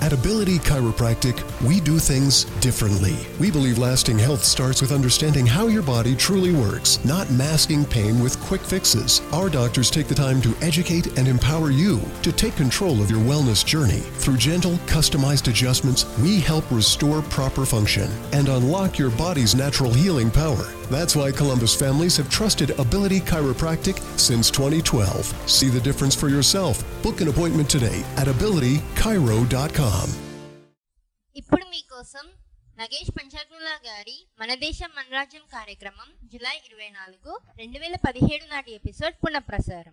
At Ability Chiropractic, we do things differently. We believe lasting health starts with understanding how your body truly works, not masking pain with quick fixes. Our doctors take the time to educate and empower you to take control of your wellness journey. Through gentle, customized adjustments, we help restore proper function and unlock your body's natural healing power. That's why Columbus families have trusted Ability Chiropractic since 2012. See the difference for yourself. Book an appointment today at abilitychiro.com. ఇప్పుడు మీకోసం నగేష్ పంచాగ్నులా గారి మన దేశం మన రాజ్యం కార్యక్రమం July ఇరవై నాలుగు రెండు వేల పదిహేడు నాటి ఎపిసోడ్ పునఃప్రసారం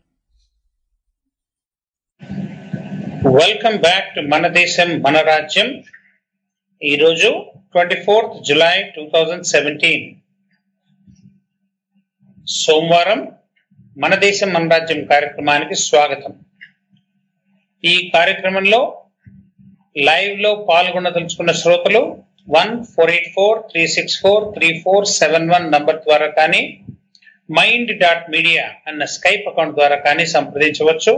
వెల్కమ్ బ్యాక్ టు మన దేశం మన రాజ్యం ఈరోజు twenty fourth July two thousand seventeen సోమవారం మన దేశం మన రాజ్యం కార్యక్రమానికి స్వాగతం ఈ కార్యక్రమంలో లైవ్ లో పాల్గొనదలుచుకున్న శ్రోతలు one four eight four three six four three four seven one number ద్వారా కానీ మైండ్ డాట్ మీడియా అన్న స్కైప్ అకౌంట్ ద్వారా కానీ సంప్రదించవచ్చు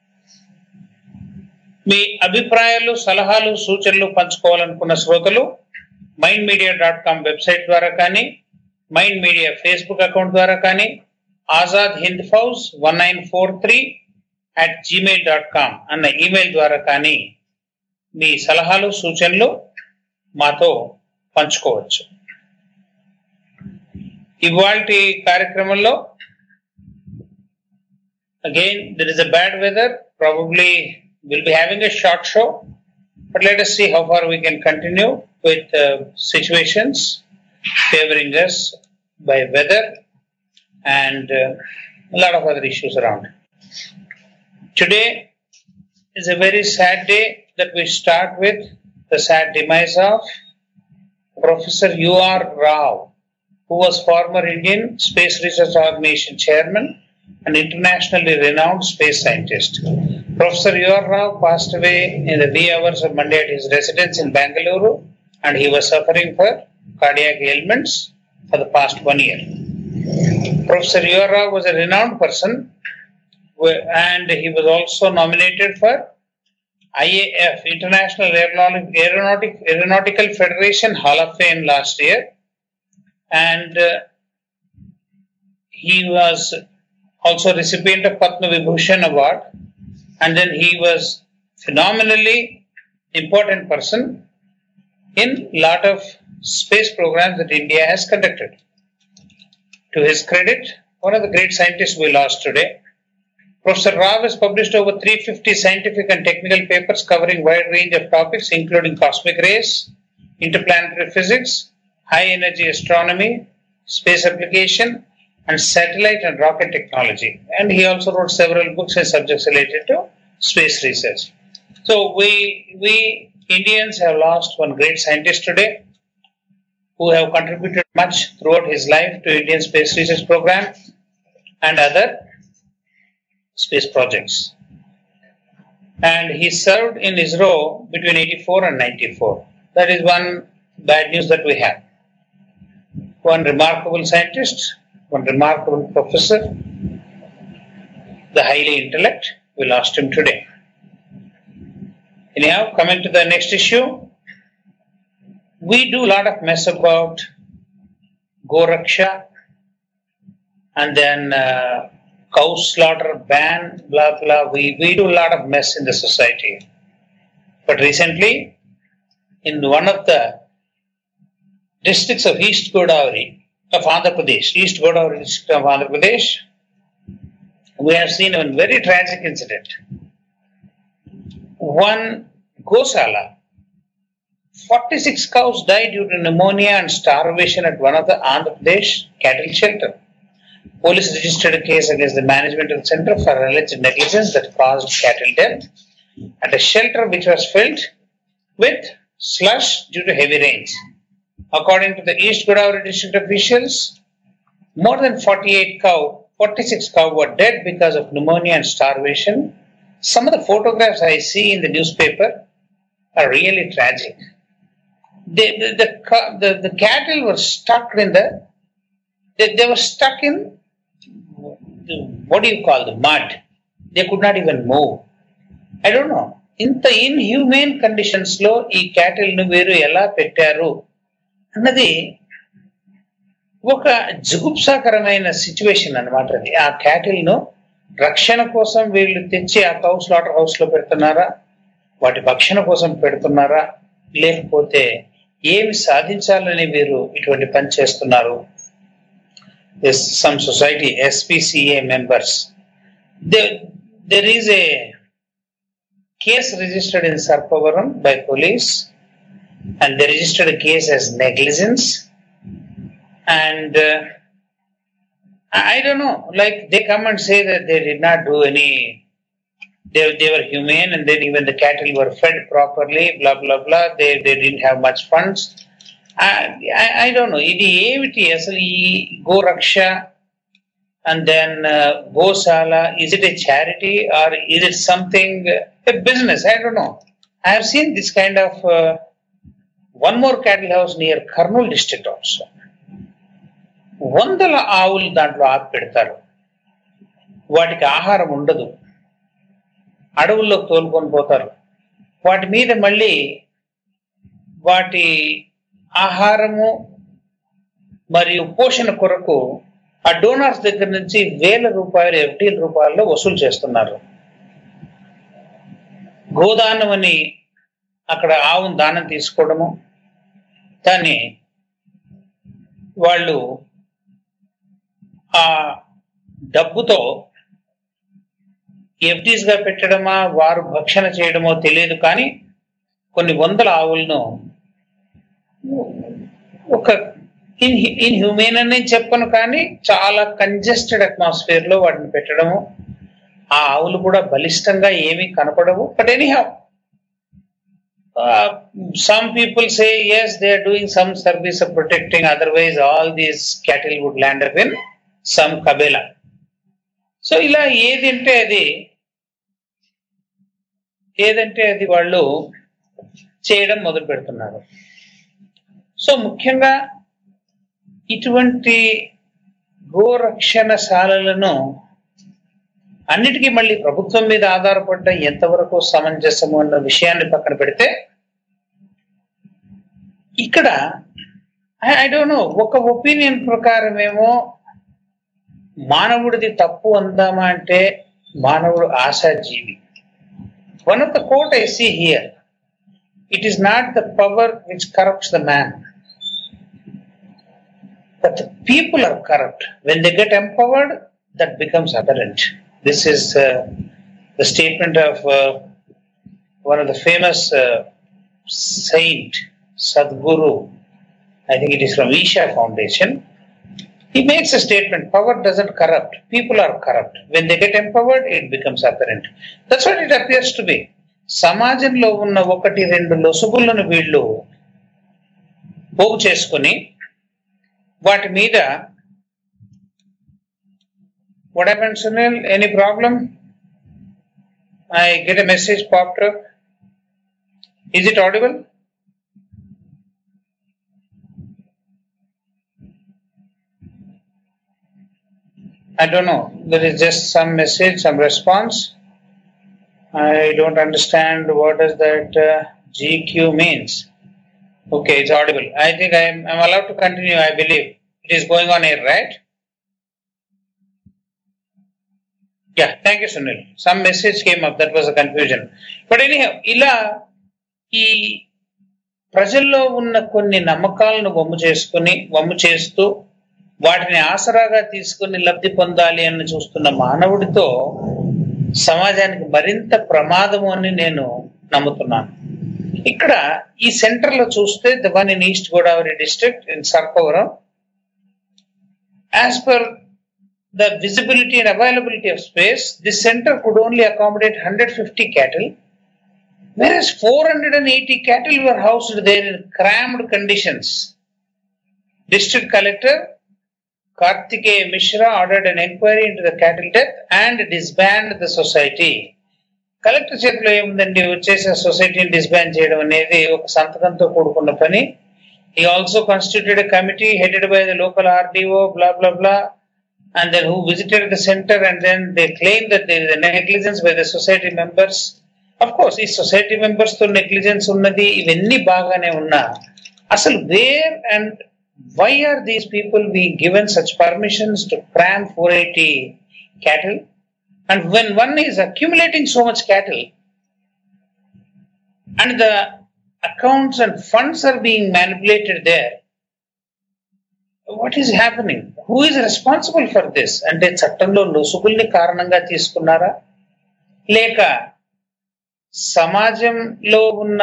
మీ అభిప్రాయాలు సలహాలు సూచనలు పంచుకోవాలనుకున్న శ్రోతలు mind media dot com website ద్వారా కానీ మైండ్ మీడియా ఫేస్బుక్ అకౌంట్ ద్వారా కానీ Azad Hind Fauj one nine four three at Gmail dot com అన్న ఈమెయిల్ ద్వారా కానీ మీ సలహాలు సూచనలు మాతో పంచుకోవచ్చు ఇవాల్టి కార్యక్రమంలో again there is a bad weather probably we'll be having a short show, but let us see how far we can continue with uh, situations favoring us by weather and uh, a lot of other issues around. Today is a very sad day that we start with the sad demise of Professor U.R. Rao, who was former Indian Space Research Organization chairman and internationally renowned space scientist. Professor U.R. Rao passed away in the wee hours of Monday at his residence in Bangalore, and he was suffering for cardiac ailments for the past one year. Professor U.R. Rao was a renowned person, wh- and he was also nominated for IAF, International Aeronautic, Aeronautic, Aeronautical Federation Hall of Fame last year, and uh, he was also recipient of Padma Vibhushan Award, and then he was phenomenally important person in lot of space programs that India has conducted. To his credit, one of the great scientists we lost today. Professor Rao has published over 350 scientific and technical papers covering wide range of topics including cosmic rays, interplanetary physics, high energy astronomy, space application, and satellite and rocket technology. And he also wrote several books and subjects related to space research. So we we Indians have lost one great scientist today who have contributed much throughout his life to Indian space research program and other space projects. And he served in ISRO between 84 and 94. That is one bad news that we have. One remarkable scientist, one remarkable professor, the highly intellect, we lost him today. Anyhow, coming to the next issue, we do a lot of mess about Goraksha and then uh, cow slaughter ban, blah blah. We, we do a lot of mess in the society. But recently, in one of the districts of East Godavari of Andhra Pradesh, East Godavari district of Andhra Pradesh, we have seen a very tragic incident. One Gosala, 46 cows died due to pneumonia and starvation at one of the Andhra Pradesh cattle shelter. Police registered a case against the management of the center for alleged negligence that caused cattle death at a shelter which was filled with slush due to heavy rains. According to the East Godavari district officials, more than 48 cow, 46 cow were dead because of pneumonia and starvation. Some of the photographs I see in the newspaper are really tragic. They, the, the, ca- the, the cattle were stuck in the, they, they were stuck in, the, what do you call the mud? They could not even move. I don't know. ఇంత ఇన్హ్యూమేన్ conditions లో ఈ cattle ను వీరు ఎలా పెట్టారు అన్నది ఒక జుగుప్సాకరమైన situation అన్నమాట అది ఆ క్యాటిల్ ను రక్షణ కోసం వీళ్ళు తెచ్చి ఆ కౌ స్లాటర్ హౌస్ లో పెడుతున్నారా వాటి భక్షణ కోసం పెడుతున్నారా లేకపోతే ఏమి సాధించాలని వీరు ఇటువంటి పని చేస్తున్నారు some society SPCA members there is a case registered in Sarpavaram by police and they registered a case as negligence and uh, I I don't know like they come and say that they did not do any they, they were humane and then even the cattle were fed properly blah blah blah they, they didn't have much funds I, I, I don't know ఇది ఏమిటి అసలు ఈ గోరక్ష and then uh, Gosala, is it a charity or is it something, uh, a business? I don't know. I have seen this kind of uh, one more cattle house near Kurnool district also. వందల ఆవులు దాంట్లో ఆపి పెడతారు వాటికి ఆహారం ఉండదు అడవుల్లోకి తోలుకొని పోతారు వాటి మీద మళ్ళీ వాటి ఆహారము మరియు పోషణ కొరకు ఆ డోనార్స్ దగ్గర నుంచి వేల రూపాయలు ఎఫ్టీల రూపాయల్లో వసూలు చేస్తున్నారు గోదానం అని అక్కడ ఆవును దానం తీసుకోవడము దాన్ని వాళ్ళు ఆ డబ్బుతో ఎఫ్టీస్ గా పెట్టడమా వారు భక్షణ చేయడమో తెలియదు కానీ కొన్ని వందల ఆవులను ఒక ఇన్ ఇన్హ్యూమేన్ అని చెప్పను కానీ చాలా కంజెస్టెడ్ అట్మాస్ఫియర్ లో వాటిని పెట్టడము ఆ ఆవులు కూడా బలిష్టంగా ఏమీ కనపడవు but any have some people say as they are doing some service of protecting otherwise all these cattle would land up in some కబేలా సో ఇలా ఏదంటే అది ఏదంటే అది వాళ్ళు చేయడం మొదలు పెడుతున్నారు సో ముఖ్యంగా ఇటువంటి గోరక్షణశాలలను అన్నిటికీ మళ్ళీ ప్రభుత్వం మీద ఆధారపడ్డ ఎంతవరకు సమంజసము అన్న విషయాన్ని పక్కన పెడితే ఇక్కడ ఐ డోంట్ నో ఒక ఒపీనియన్ ప్రకారం ఏమో మానవుడిది తప్పు అందామా అంటే మానవుడు ఆశాజీవి one of the quote I see here it is not the power which corrupts the man but the people are corrupt. When they get empowered, that becomes aberrant. This is uh, the statement of uh, one of the famous uh, saint, Sadhguru. I think it is from Isha Foundation. He makes a statement: power doesn't corrupt. People are corrupt. When they get empowered, it becomes apparent. That's what it appears to be. సమాజంలో ఉన్న ఒకటి రెండు లొసుగులను వీళ్ళు పోగు చేసుకుని వాటి మీద what happened sunil any problem i get a message popped up is it audible i don't know there is just some message some response i don't understand what does that uh, gq means Okay, it's audible. I think I'm, I'm allowed to continue, I believe. It is going on air, right? Yeah, thank you, Sunil. Some message came up, that was a confusion. But anyhow, ఇలా ఈ ప్రజల్లో ఉన్న కొన్ని నమ్మకాలను వమ్ము చేసుకుని వమ్ము చేస్తూ వాటిని ఆసరాగా తీసుకుని లబ్ధి పొందాలి అని చూస్తున్న మానవుడితో సమాజానికి మరింత ప్రమాదము అని నేను నమ్ముతున్నాను ఇక్కడ ఈ సెంటర్ లో చూస్తే the one in East Godavari district in Sarpavaram as per the visibility and availability of space this centre could only accommodate hundred fifty cattle whereas 480 cattle were housed there in crammed conditions. District Collector Kartikeya Mishra ordered an inquiry into the cattle death and disbanded the society. Collector చేతిలో ఏముందండి వచ్చేసి సొసైటీని డిస్బాండ్ చేయడం అనేది ఒక సంతకంతో కూడుకున్న పని ఈ also constituted committee headed by the local RDO blah blah blah and then who visited the center and then they claim that there is a negligence by the society members of course ఈ society members తో negligence ఉన్నది ఇవన్నీ బాగానే ఉన్నా అసలు where and why are these people be given such permissions to cram four eighty cattle and when one is accumulating so much cattle and the accounts and funds are being manipulated there. What is happening? Who is responsible for this? అంటే చట్టంలో లొసుగుల్ని కారణంగా తీసుకున్నారా లేక సమాజంలో ఉన్న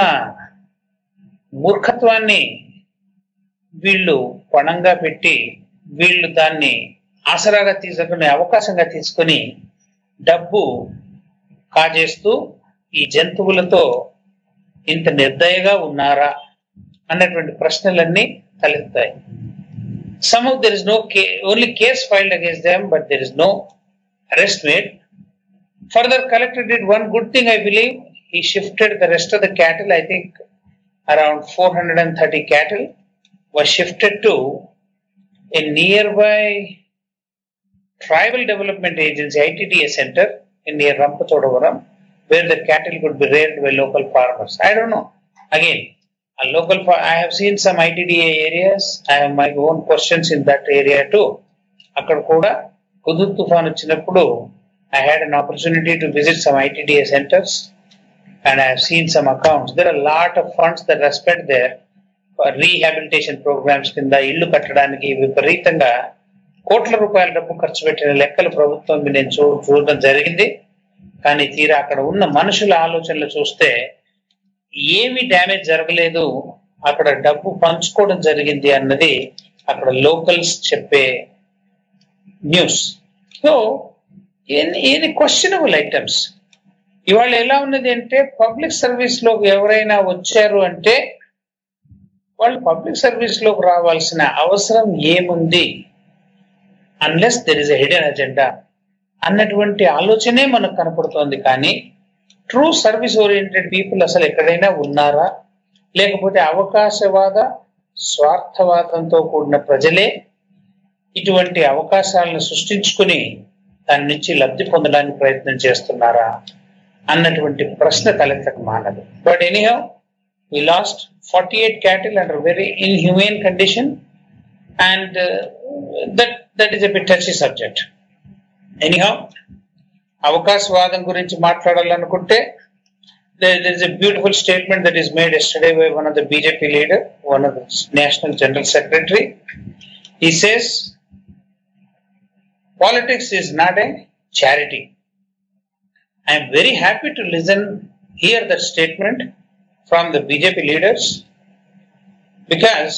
మూర్ఖత్వాన్ని వీళ్ళు పణంగా పెట్టి వీళ్ళు దాన్ని ఆసరాగా తీసుకునే అవకాశంగా తీసుకుని డబ్బు కాజేస్తూ ఈ జంతువులతో ఇంత నిర్దయగా ఉన్నారా అన్నటువంటి ప్రశ్నలన్నీ తలెత్తాయి some of there is no only case filed against them but there is no arrest made further collector did one good thing I believe he shifted the rest of the cattle i think around 430 cattle was shifted to a nearby tribal development agency itda center in near rampathodavaram where the cattle could be reared by local farmers. I don't know. Again, a local fa- I have seen some ITDA areas. I have my own questions in that area too. అక్కడ కూడా Hudhud తుఫాన్ వచ్చినప్పుడు I had an opportunity to visit some ITDA centers and I have seen some accounts. There are a lot of funds that are spent there for rehabilitation programs కింద ఇల్లు కట్టడానికి విపరీతంగా కోట్ల రూపాయల డబ్బు ఖర్చు పెట్టిన లెక్కలు ప్రభుత్వం నేను చూ చూడడం జరిగింది కానీ తీరా అక్కడ ఉన్న మనుషుల ఆలోచనలు చూస్తే ఏమి డ్యామేజ్ జరగలేదు అక్కడ డబ్బు పంచుకోవడం జరిగింది అన్నది అక్కడ లోకల్స్ చెప్పే న్యూస్ సో ఏది క్వశ్చనబుల్ ఐటమ్స్ ఇవాళ ఎలా ఉన్నది అంటే పబ్లిక్ సర్వీస్ లోకి ఎవరైనా వచ్చారు అంటే వాళ్ళు పబ్లిక్ సర్వీస్ లోకి రావాల్సిన అవసరం ఏముంది unless there is a hidden agenda అన్నటువంటి ఆలోచనే మనకు కనపడుతోంది కానీ ట్రూ సర్వీస్ ఓరియంటెడ్ పీపుల్ అసలు ఎక్కడైనా ఉన్నారా లేకపోతే అవకాశవాద స్వార్థవాదంతో కూడిన ప్రజలే ఇటువంటి అవకాశాలను సృష్టించుకుని దాని నుంచి లబ్ధి పొందడానికి ప్రయత్నం చేస్తున్నారా అన్నటువంటి ప్రశ్న తలెత్తక మానదు but anyhow we last forty eight cattle under very inhumane condition and that that is a bit touchy subject anyhow అవకాశవాదం గురించి మాట్లాడాలనుకుంటే there is a beautiful statement that is made yesterday by one of the BJP leader, one of the national general secretary. He says, politics is not a charity. I am very happy to listen, hear that statement from the BJP leaders because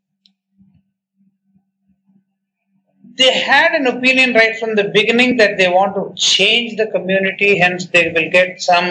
they had an opinion right from the beginning that they want to change the community, hence they will get some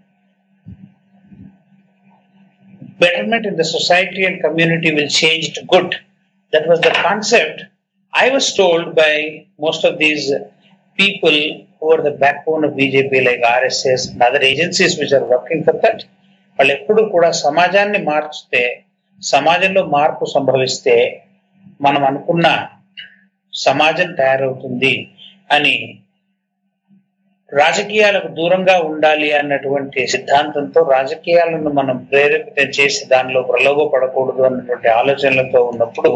betterment in the society and community will change to good. That was the concept. I was told by most of these people who are the backbone of BJP, like RSS and other agencies which are working for that. వాళ్ళు ఎప్పుడు కూడా సమాజాన్ని మార్చితే సమాజంలో మార్పు సంభవిస్తే మనం అనుకున్న సమాజం తయారవుతుంది అని రాజకీయాలకు దూరంగా ఉండాలి అన్నటువంటి సిద్ధాంతంతో రాజకీయాలను మనం ప్రేరేపితం చేసి దానిలో ప్రలోభపడకూడదు అన్నటువంటి ఆలోచనలతో ఉన్నప్పుడు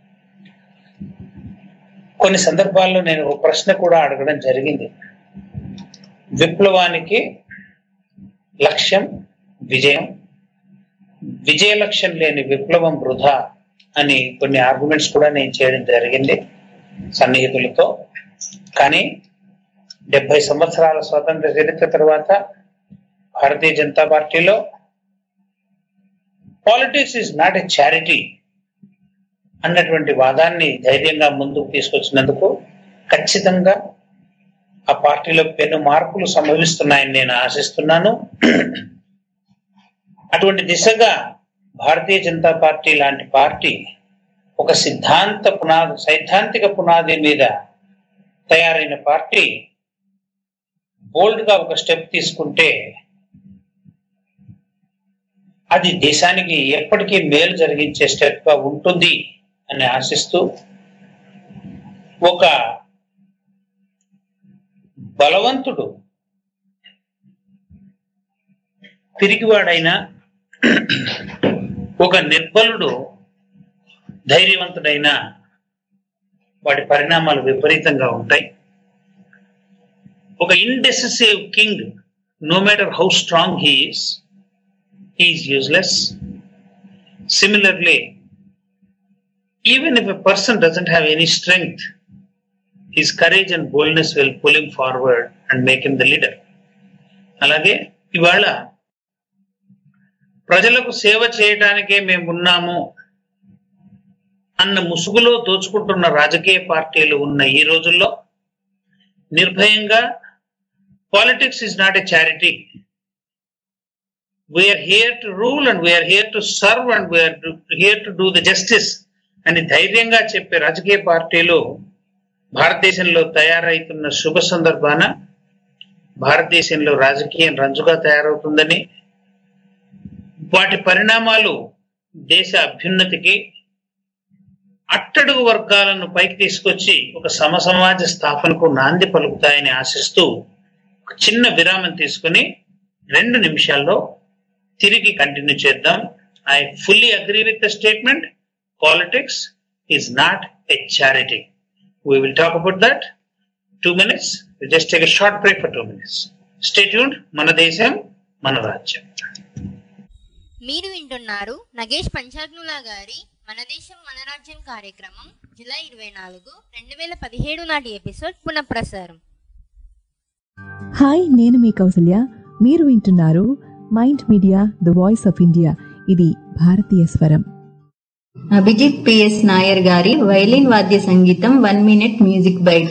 కొన్ని సందర్భాల్లో నేను ఒక ప్రశ్న కూడా అడగడం జరిగింది విప్లవానికి లక్ష్యం విజయం విజయ లక్ష్యం లేని విప్లవం వృధా అని కొన్ని ఆర్గ్యుమెంట్స్ కూడా నేను చేయడం జరిగింది సన్నిహితులతో కానీ డెబ్బై సంవత్సరాల స్వాతంత్ర చరిత్ర తర్వాత భారతీయ జనతా పార్టీలో politics is not a charity అన్నటువంటి వాదాన్ని ధైర్యంగా ముందుకు తీసుకొచ్చినందుకు ఖచ్చితంగా ఆ పార్టీలో పెను మార్పులు సంభవిస్తున్నాయని నేను ఆశిస్తున్నాను అటువంటి దిశగా భారతీయ జనతా పార్టీ లాంటి పార్టీ ఒక సిద్ధాంత పునాది సైద్ధాంతిక పునాది మీద తయారైన పార్టీ బోల్డ్ గా ఒక స్టెప్ తీసుకుంటే అది దేశానికి ఎప్పటికీ మేలు జరిగించే స్టెప్ గా ఉంటుంది అని ఆశిస్తూ ఒక బలవంతుడు పిరికివాడైనా ఒక నిర్బలుడు ధైర్యవంతుడైన వాటి పరిణామాలు విపరీతంగా ఉంటాయి ఒక indecisive king no matter how strong he is he is useless similarly even if a person doesn't have any strength his courage and boldness will pull him forward and make him the leader అలాగే ఇవాళ ప్రజలకు సేవ చేయడానికే మేము ఉన్నాము అన్న ముసుగులో దోచుకుంటున్న రాజకీయ పార్టీలు ఉన్న ఈ రోజుల్లో నిర్భయంగా politics is not a charity we are here to rule and we are here to serve and we are here to do the justice అని ధైర్యంగా చెప్పే రాజకీయ పార్టీలు భారతదేశంలో తయారైతున్న శుభ సందర్భాన భారతదేశంలో రాజకీయం రంజుగా తయారవుతుందని వాటి పరిణామాలు దేశ అభ్యున్నతికి అట్టడుగు వర్గాలను పైకి తీసుకొచ్చి ఒక సమసమాజ స్థాపనకు నాంది పలుకుతాయని ఆశిస్తూ ఒక చిన్న విరామం తీసుకుని రెండు నిమిషాల్లో తిరిగి కంటిన్యూ చేద్దాం I fully agree with the statement politics is not a charity we will talk about that two minutes just take a short break for two minutes stay tuned మన దేశం మన రాజ్యం మీరు వింటున్నారు నగేష్ పంచాగ్నులా గారి మన దేశం మన రాజ్యం కార్యక్రమం జూలై ఇరవై నాలుగు రెండు వేల పదిహేడు నాటి ఎపిసోడ్ పునఃప్రసారం హాయ్ నేను మీ కౌసల్య మీరు వింటున్నారు Mind Media the voice of India ఇది భారతీయ స్వరం అభిజిత్ పిఎస్ నాయర్ గారి వైలిన్ వాద్య సంగీతం వన్ మినిట్ మ్యూజిక్ బైట్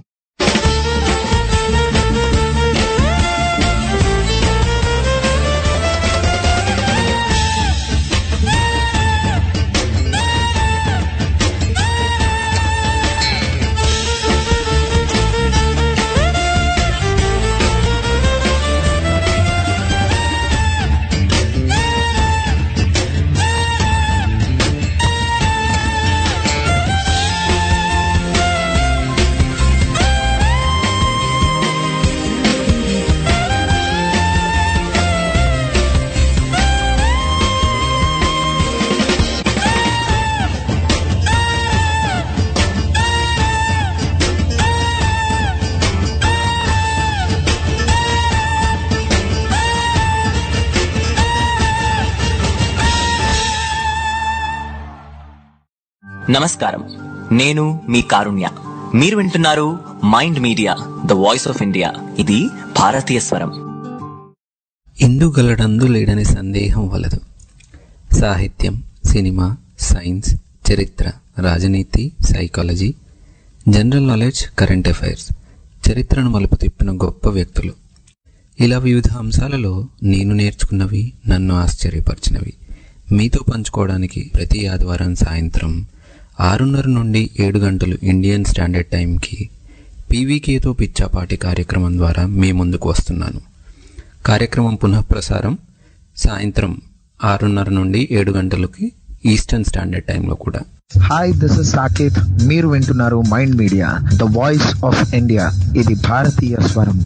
నమస్కారం నేను మీ కారుణ్య మీరు వింటున్నారు Mind Media the voice of India ఇది భారతీయ స్వరం ఇందుగలడందు లేడని సందేహం వలదు సాహిత్యం సినిమా సైన్స్ చరిత్ర రాజనీతి psychology general knowledge current affairs చరిత్రను మలుపు తిప్పిన గొప్ప వ్యక్తులు ఇలా వివిధ అంశాలలో నేను నేర్చుకున్నవి నన్ను ఆశ్చర్యపరిచినవి మీతో పంచుకోవడానికి ప్రతి ఆదివారం సాయంత్రం ఆరున్నర నుండి ఏడు గంటలు ఇండియన్ స్టాండర్డ్ టైంకి పీవీకేతో పిచ్చాపాటి కార్యక్రమం ద్వారా మీ ముందుకు వస్తున్నాను కార్యక్రమం పునఃప్రసారం సాయంత్రం ఆరున్నర నుండి ఏడు గంటలకి ఈస్టర్న్ స్టాండర్డ్ టైంలో కూడా హాయ్ దిస్ ఇస్ సాకేత్ మీరు వింటున్నారు Mind Media the voice of India ఇది భారతీయ స్వరం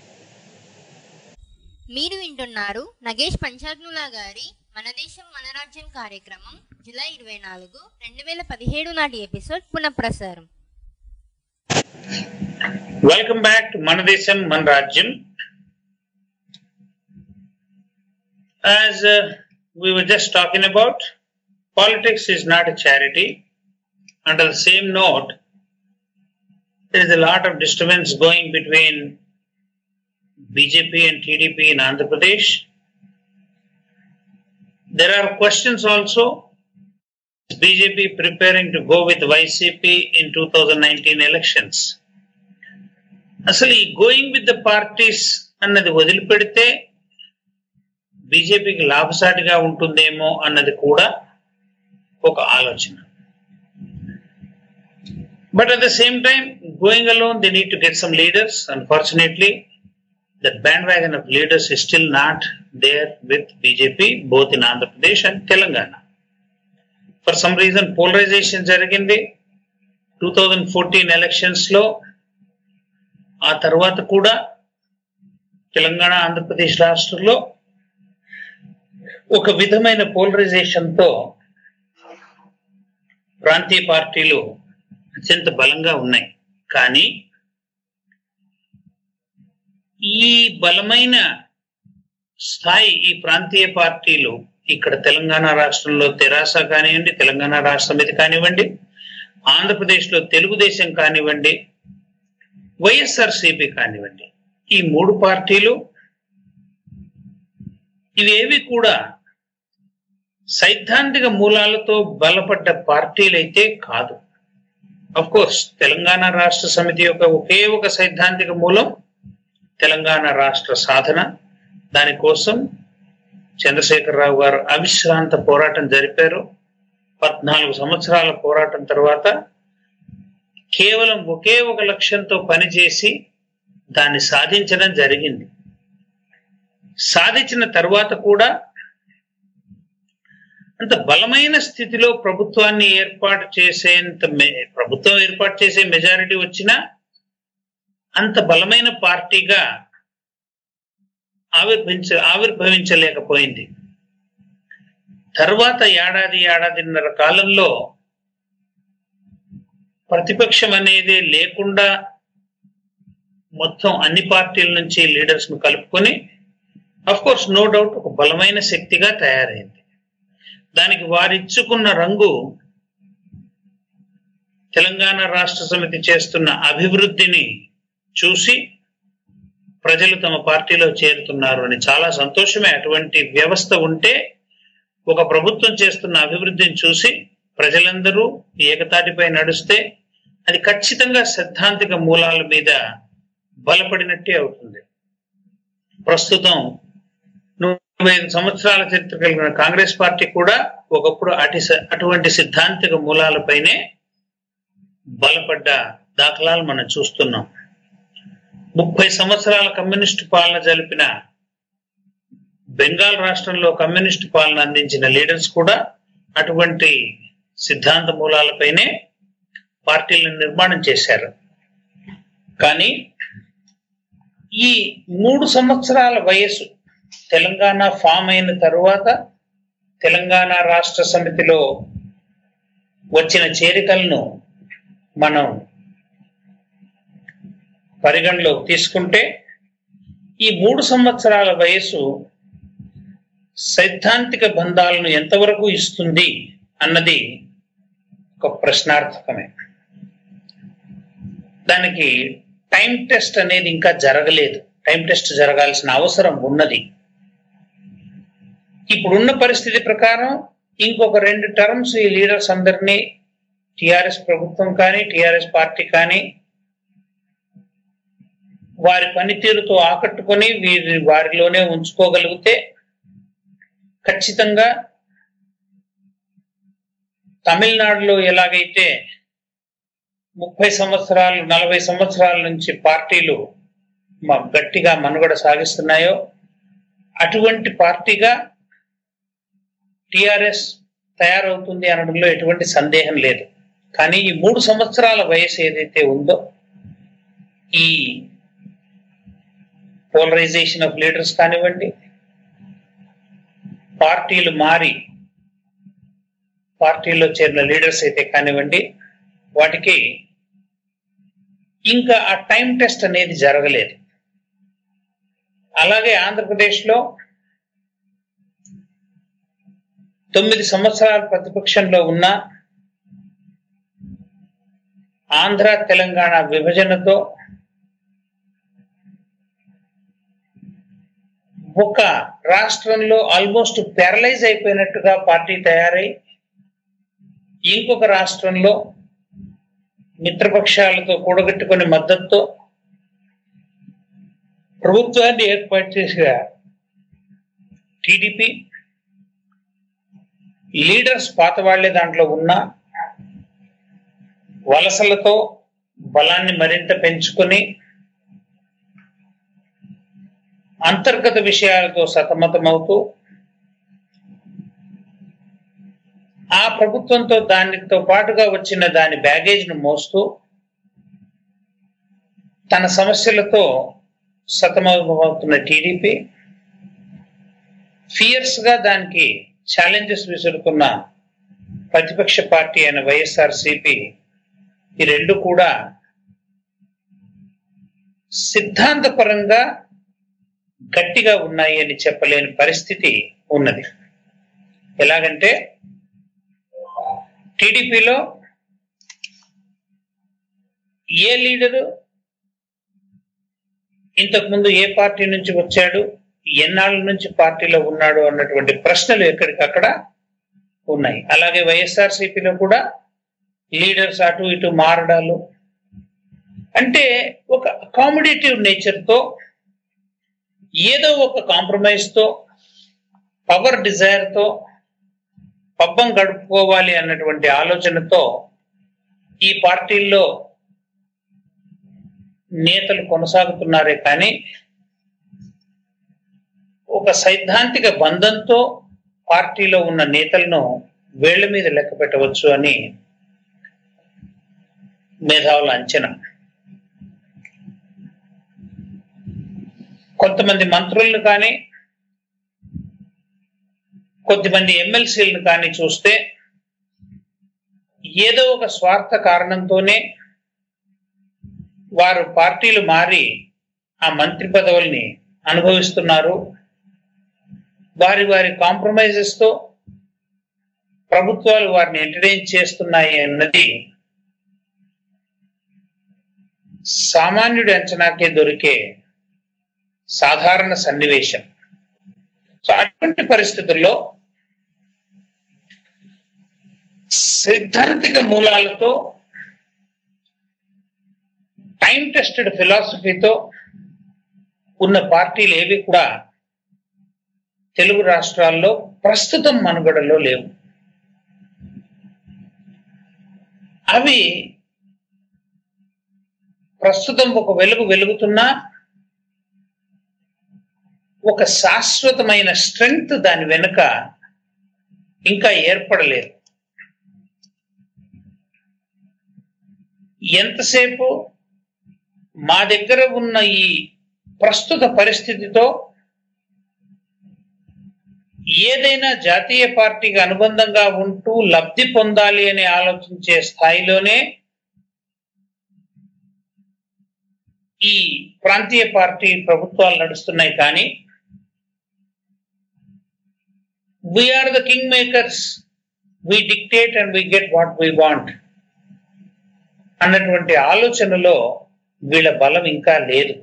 మీరు వింటున్నారు నగేష్ పంచాగ్నులా గారి మన దేశం మన రాజ్యం కార్యక్రమం జూలై ఇరవై నాలుగు రెండు వేల పదిహేడు నాటి ఎపిసోడ్ పునఃప్రసారం వెల్కమ్ బ్యాక్ టు మన దేశం మన రాజ్యం as uh, we were just talking about politics is not a charity under the same note there is a lot of disturbance going between bjp and tdp in andhra pradesh there are questions also is bjp preparing to go with ycp in 2019 elections అసలు ఈ going with the parties అన్నది వదిలిపెడితే బీజేపీకి లాభసాటిగా ఉంటుందేమో అన్నది కూడా ఒక ఆలోచన but at the same time going alone they need to get some leaders unfortunately that bandwagon of leaders is still not there with BJP both in Andhra Pradesh and Telangana for some reason polarization జరిగింది two thousand fourteen elections లో ఆ తర్వాత కూడా తెలంగాణ ఆంధ్రప్రదేశ్ రాష్ట్రంలో ఒక విధమైన polarisation తో ప్రాంతీయ పార్టీలు అత్యంత బలంగా ఉన్నాయి కానీ ఈ బలమైన స్థాయి ఈ ప్రాంతీయ పార్టీలు ఇక్కడ తెలంగాణ రాష్ట్రంలో తెరాస కానివ్వండి తెలంగాణ రాష్ట్ర సమితి కానివ్వండి ఆంధ్రప్రదేశ్లో తెలుగుదేశం కానివ్వండి వైఎస్ఆర్సిపి కానివ్వండి ఈ మూడు పార్టీలు ఇవేవి కూడా సైద్ధాంతిక మూలాలతో బలపడ్డ పార్టీలైతే కాదు అఫ్ కోర్స్ తెలంగాణ రాష్ట్ర సమితి యొక్క ఒకే ఒక సైద్ధాంతిక మూలం తెలంగాణ రాష్ట్ర సాధన దానికోసం చంద్రశేఖరరావు గారు అవిశ్రాంత పోరాటం జరిపారు పద్నాలుగు సంవత్సరాల పోరాటం తర్వాత కేవలం ఒకే ఒక లక్ష్యంతో పనిచేసి దాన్ని సాధించడం జరిగింది సాధించిన తర్వాత కూడా అంత బలమైన స్థితిలో ప్రభుత్వాన్ని ఏర్పాటు చేసేంత మె- ప్రభుత్వం ఏర్పాటు చేసే మెజారిటీ వచ్చినా అంత బలమైన పార్టీగా ఆవిర్భించ ఆవిర్భవించలేకపోయింది తర్వాత ఏడాది ఏడాదిన్నర కాలంలో ప్రతిపక్షం అనేది లేకుండా మొత్తం అన్ని పార్టీల నుంచి లీడర్స్ ను కలుపుకొని అఫ్ కోర్స్ నో డౌట్ ఒక బలమైన శక్తిగా తయారైంది దానికి వారిచ్చుకున్న రంగు తెలంగాణ రాష్ట్ర సమితి చేస్తున్న అభివృద్ధిని చూసి ప్రజలు తమ పార్టీలో చేరుతున్నారు అని చాలా సంతోషమే అటువంటి వ్యవస్థ ఉంటే ఒక ప్రభుత్వం చేస్తున్న అభివృద్ధిని చూసి ప్రజలందరూ ఏకతాటిపై నడుస్తే అది ఖచ్చితంగా సిద్ధాంతిక మూలాల మీద బలపడినట్టే అవుతుంది ప్రస్తుతం నలభై ఐదు సంవత్సరాల చరిత్ర కలిగిన కాంగ్రెస్ పార్టీ కూడా ఒకప్పుడు అటి అటువంటి సిద్ధాంతిక మూలాలపైనే బలపడ్డ దాఖలాలు మనం చూస్తున్నాం ముప్పై సంవత్సరాల కమ్యూనిస్టు పాలన జరిపిన బెంగాల్ రాష్ట్రంలో కమ్యూనిస్టు పాలన అందించిన లీడర్స్ కూడా అటువంటి సిద్ధాంత మూలాలపైనే పార్టీలను నిర్మాణం చేశారు కానీ ఈ మూడు సంవత్సరాల వయసు తెలంగాణ ఫామ్ అయిన తరువాత తెలంగాణ రాష్ట్ర సమితిలో వచ్చిన చేరికలను మనం పరిగణలోకి తీసుకుంటే ఈ మూడు సంవత్సరాల వయసు సైద్ధాంతిక బంధాలను ఎంతవరకు ఇస్తుంది అన్నది ఒక ప్రశ్నార్థకమే దానికి టైం టెస్ట్ అనేది ఇంకా జరగలేదు టైం టెస్ట్ జరగాల్సిన అవసరం ఉన్నది ఇప్పుడున్న పరిస్థితి ప్రకారం ఇంకొక రెండు టర్మ్స్ ఈ లీడర్స్ అందరినీ టిఆర్ఎస్ ప్రభుత్వం కానీ టిఆర్ఎస్ పార్టీ కానీ వారి పనితీరుతో ఆకట్టుకొని వీరి వారిలోనే ఉంచుకోగలిగితే ఖచ్చితంగా తమిళనాడులో ఎలాగైతే ముప్పై సంవత్సరాలు నలభై సంవత్సరాల నుంచి పార్టీలు మ- గట్టిగా మనుగడ సాగిస్తున్నాయో అటువంటి పార్టీగా టిఆర్ఎస్ తయారవుతుంది అనడంలో ఎటువంటి సందేహం లేదు కానీ ఈ మూడు సంవత్సరాల వయసు ఏదైతే ఉందో ఈ పోలరైజేషన్ ఆఫ్ లీడర్స్ కానివ్వండి పార్టీలు మారి పార్టీలో చేరిన లీడర్స్ అయితే కానివ్వండి వాటికి ఇంకా ఆ టైం టెస్ట్ అనేది జరగలేదు అలాగే ఆంధ్రప్రదేశ్లో తొమ్మిది సంవత్సరాల ప్రతిపక్షంలో ఉన్న ఆంధ్ర తెలంగాణ విభజనతో ఒక రాష్ట్రంలో ఆల్మోస్ట్ ప్యారలైజ్ అయిపోయినట్టుగా పార్టీ తయారై ఇంకొక రాష్ట్రంలో మిత్రపక్షాలతో కూడగట్టుకుని మద్దతుతో ప్రభుత్వాన్ని ఏర్పాటు చేసిన టీడీపీ లీడర్స్ పాత వాళ్లే దాంట్లో ఉన్న వలసలతో బలాన్ని మరింత పెంచుకొని అంతర్గత విషయాలతో సతమతమవుతూ ఆ ప్రభుత్వంతో దానితో పాటుగా వచ్చిన దాని బ్యాగేజ్ ను మోస్తూ తన సమస్యలతో సతమతమవుతున్న టీడీపీ ఫియర్స్ గా దానికి ఛాలెంజెస్ విసురుకున్న ప్రతిపక్ష పార్టీ అయిన వైఎస్ఆర్ సిపి ఈ రెండు కూడా సిద్ధాంతపరంగా గట్టిగా ఉన్నాయి అని చెప్పలేని పరిస్థితి ఉన్నది ఎలాగంటే టీడీపీలో ఏ లీడరు ఇంతకుముందు ఏ పార్టీ నుంచి వచ్చాడు ఎన్నాళ్ళ నుంచి పార్టీలో ఉన్నాడు అన్నటువంటి ప్రశ్నలు ఎక్కడికక్కడ ఉన్నాయి అలాగే వైఎస్ఆర్ సిపిలో కూడా లీడర్స్ అటు ఇటు మారడాలు అంటే ఒక అకామిడేటివ్ నేచర్తో ఏదో ఒక కాంప్రమైజ్తో పవర్ డిజైర్తో పబ్బం గడుపుకోవాలి అన్నటువంటి ఆలోచనతో ఈ పార్టీల్లో నేతలు కొనసాగుతున్నారే కానీ ఒక సైద్ధాంతిక బంధంతో పార్టీలో ఉన్న నేతలను వేళ్ల మీద లెక్క పెట్టవచ్చు అని మేధావుల అంచనా కొంతమంది మంత్రులను కానీ కొద్దిమంది ఎమ్మెల్సీలను కానీ చూస్తే ఏదో ఒక స్వార్థ కారణంతోనే వారు పార్టీలు మారి ఆ మంత్రి పదవుల్ని అనుభవిస్తున్నారు వారి వారి కాంప్రమైజెస్ తో ప్రభుత్వాలు వారిని ఎంటర్టైన్ చేస్తున్నాయి అన్నది సామాన్యుడి అంచనాకే దొరికే సాధారణ సన్నివేశం సో అటువంటి పరిస్థితుల్లో సిద్ధాంతిక మూలాలతో టైం టెస్టెడ్ ఫిలాసఫీతో ఉన్న పార్టీలు ఏవి కూడా తెలుగు రాష్ట్రాల్లో ప్రస్తుతం మనుగడలో లేవు అవి ప్రస్తుతం ఒక వెలుగు వెలుగుతున్నా ఒక శాశ్వతమైన స్ట్రెంగ్త్ దాని వెనుక ఇంకా ఏర్పడలేదు ఎంతసేపు మా దగ్గర ఉన్న ఈ ప్రస్తుత పరిస్థితితో ఏదైనా జాతీయ పార్టీకి అనుబంధంగా ఉంటూ లబ్ధి పొందాలి అని ఆలోచించే స్థాయిలోనే ఈ ప్రాంతీయ పార్టీ ప్రభుత్వాలు నడుస్తున్నాయి కానీ we are the king makers we dictate and we get what we want అన్నటువంటి ఆలోచనలో వీళ్ళ బలం ఇంకా లేదు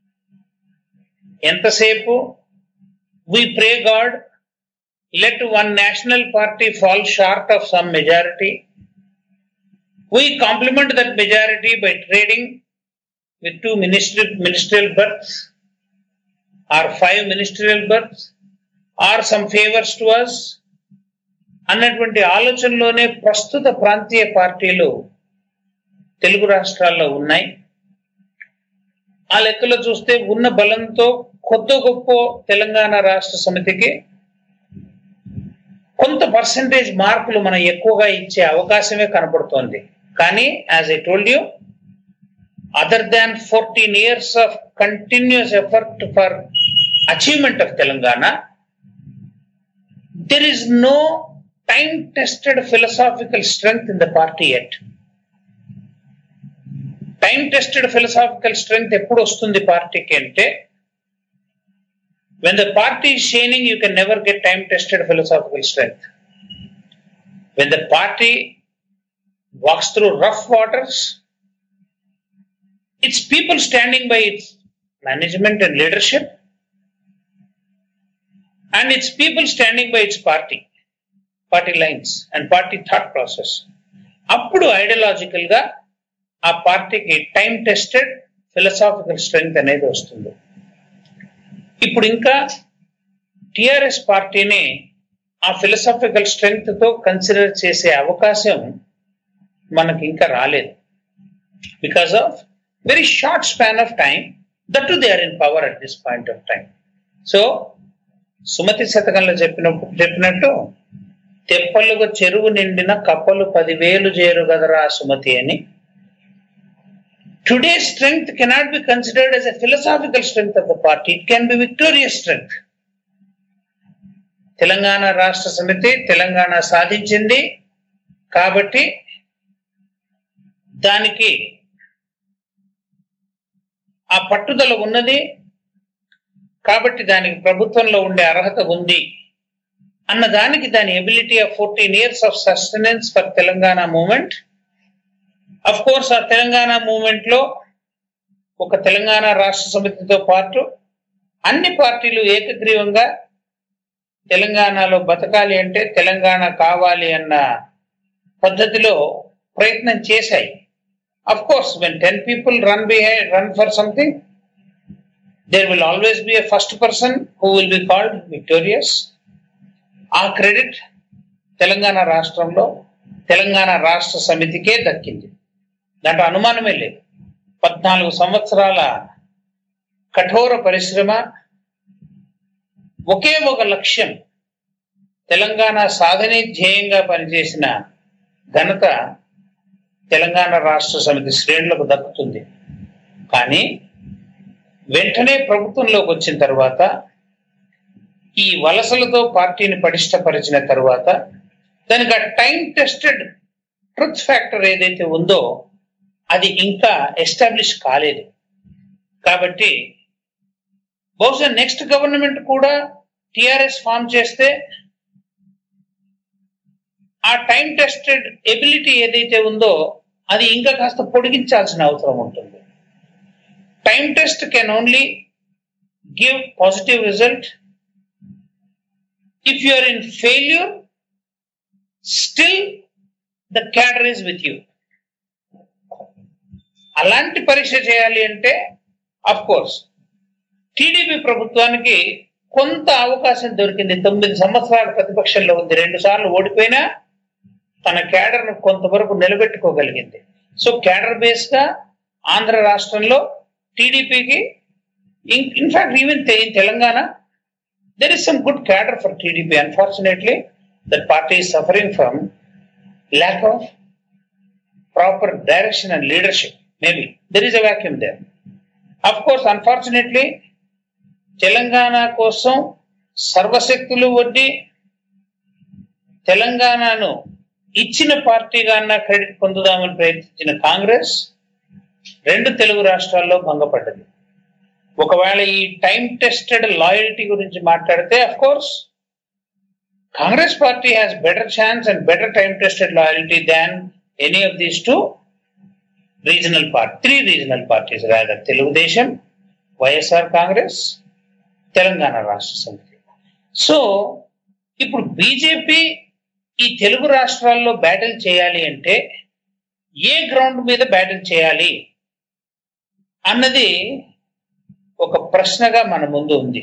ఎంతసేపు we pray God let one national party fall short of some majority we complement that majority by trading with two ministry, ministerial berths or five ministerial berths or some favors to us అన్నటువంటి ఆలోచనలోనే ప్రస్తుత ప్రాంతీయ పార్టీలు తెలుగు రాష్ట్రాల్లో ఉన్నాయి ఆ లెక్కలో చూస్తే ఉన్న బలంతో కొత్త గొప్ప తెలంగాణ రాష్ట్ర సమితికి కొంత పర్సంటేజ్ మార్కులు మనం ఎక్కువగా ఇచ్చే అవకాశమే కనపడుతోంది కానీ as I told you other than 14 years of continuous effort for achievement of Telangana, there is no time tested philosophical strength in the party yet. Time tested philosophical strength ఎప్పుడు వస్తుంది పార్టీకి అంటే when the party shining you can never get time tested philosophical strength when the party walks through rough waters it's people standing by its management and leadership and it's people standing by its party party lines and party thought process అప్పుడు ideological గా ఆ పార్టీకి time tested philosophical strength అనేది వస్తుంది ఇప్పుడు ఇంకా TRS పార్టీని ఆ ఫిలసాఫికల్ స్ట్రెంగ్త్ తో కన్సిడర్ చేసే అవకాశం మనకి ఇంకా రాలేదు because of very short span of time that too they are in power at this point of time so Sumati శతకంలో చెప్పినప్పుడు చెప్పినట్టు తెప్పలుగా చెరువు నిండిన కప్పలు పదివేలు చేరు గదరా సుమతి అని today strength cannot be considered as a philosophical strength of the party it can be victorious strength Telangana Rashtra Samithi Telangana సాధించింది కాబట్టి దానికి ఆ పట్టుదల ఉన్నది కాబట్టి దానికి ప్రభుత్వంలో ఉండే అర్హత ఉంది అన్న దానికి దాని ability of fourteen years of sustenance for Telangana movement of course ఆ తెలంగాణ మూమెంట్ లో ఒక తెలంగాణ రాష్ట్ర సమితితో పాటు అన్ని పార్టీలు ఏకగ్రీవంగా తెలంగాణలో బతకాలి అంటే తెలంగాణ కావాలి అన్న పద్ధతిలో ప్రయత్నం చేశాయి of course when ten people run behind run for something there will always be a first person who will be called victorious ఆ క్రెడిట్ తెలంగాణ రాష్ట్రంలో తెలంగాణ రాష్ట్ర సమితికే దక్కింది దాంట్లో అనుమానమే లేదు పద్నాలుగు సంవత్సరాల కఠోర పరిశ్రమ ఒకే ఒక లక్ష్యం తెలంగాణ సాధనే ధ్యేయంగా పనిచేసిన ఘనత తెలంగాణ రాష్ట్ర సమితి శ్రేణులకు దక్కుతుంది కానీ వెంటనే ప్రభుత్వంలోకి వచ్చిన తర్వాత ఈ వలసలతో పార్టీని పటిష్టపరిచిన తర్వాత దానికి ఆ టైం టెస్టెడ్ ట్రుత్ ఫ్యాక్టర్ ఏదైతే ఉందో అది ఇంకా ఎస్టాబ్లిష్ కాలేదు కాబట్టి బహుశా నెక్స్ట్ గవర్నమెంట్ కూడా టిఆర్ఎస్ ఫామ్ చేస్తే ఆ టైం టెస్టెడ్ ఎబిలిటీ ఏదైతే ఉందో అది ఇంకా కాస్త పొడిగించాల్సిన అవసరం ఉంటుంది time test can only give positive result if you are in failure, still the cadre is with you. అలాంటి పరీక్ష చేయాలి అంటే అఫ్ కోర్స్ టీడీపీ ప్రభుత్వానికి కొంత అవకాశం దొరికింది తొమ్మిది సంవత్సరాల ప్రతిపక్షంలో ఉంది రెండు సార్లు ఓడిపోయినా తన క్యాడర్ను కొంతవరకు నిలబెట్టుకోగలిగింది సో క్యాడర్ బేస్ గా ఆంధ్ర రాష్ట్రంలో టీడీపీకి in fact even Telangana there is some good cadre for TDP. Unfortunately, that party is suffering from lack of proper direction and leadership. Maybe there is a vacuum there. Of course, unfortunately, Telangana కోసం సర్వశక్తులు వడ్డీ తెలంగాణను ఇచ్చిన పార్టీగా అన్న క్రెడిట్ పొందుదామని ప్రయత్నించిన కాంగ్రెస్ రెండు తెలుగు రాష్ట్రాల్లో భంగపడ్డది ఒకవేళ ఈ టైం టెస్టెడ్ లాయల్టీ గురించి మాట్లాడితే of course Congress party has better chance and better time tested loyalty than any of these two regional party three regional parties rather Telugu Desam YSR Congress Telangana Rashtra Samithi so ఇప్పుడు బీజేపీ ఈ తెలుగు రాష్ట్రాల్లో బ్యాటిల్ చేయాలి అంటే ఏ గ్రౌండ్ మీద బ్యాటిల్ చేయాలి అన్నది ఒక ప్రశ్నగా మన ముందు ఉంది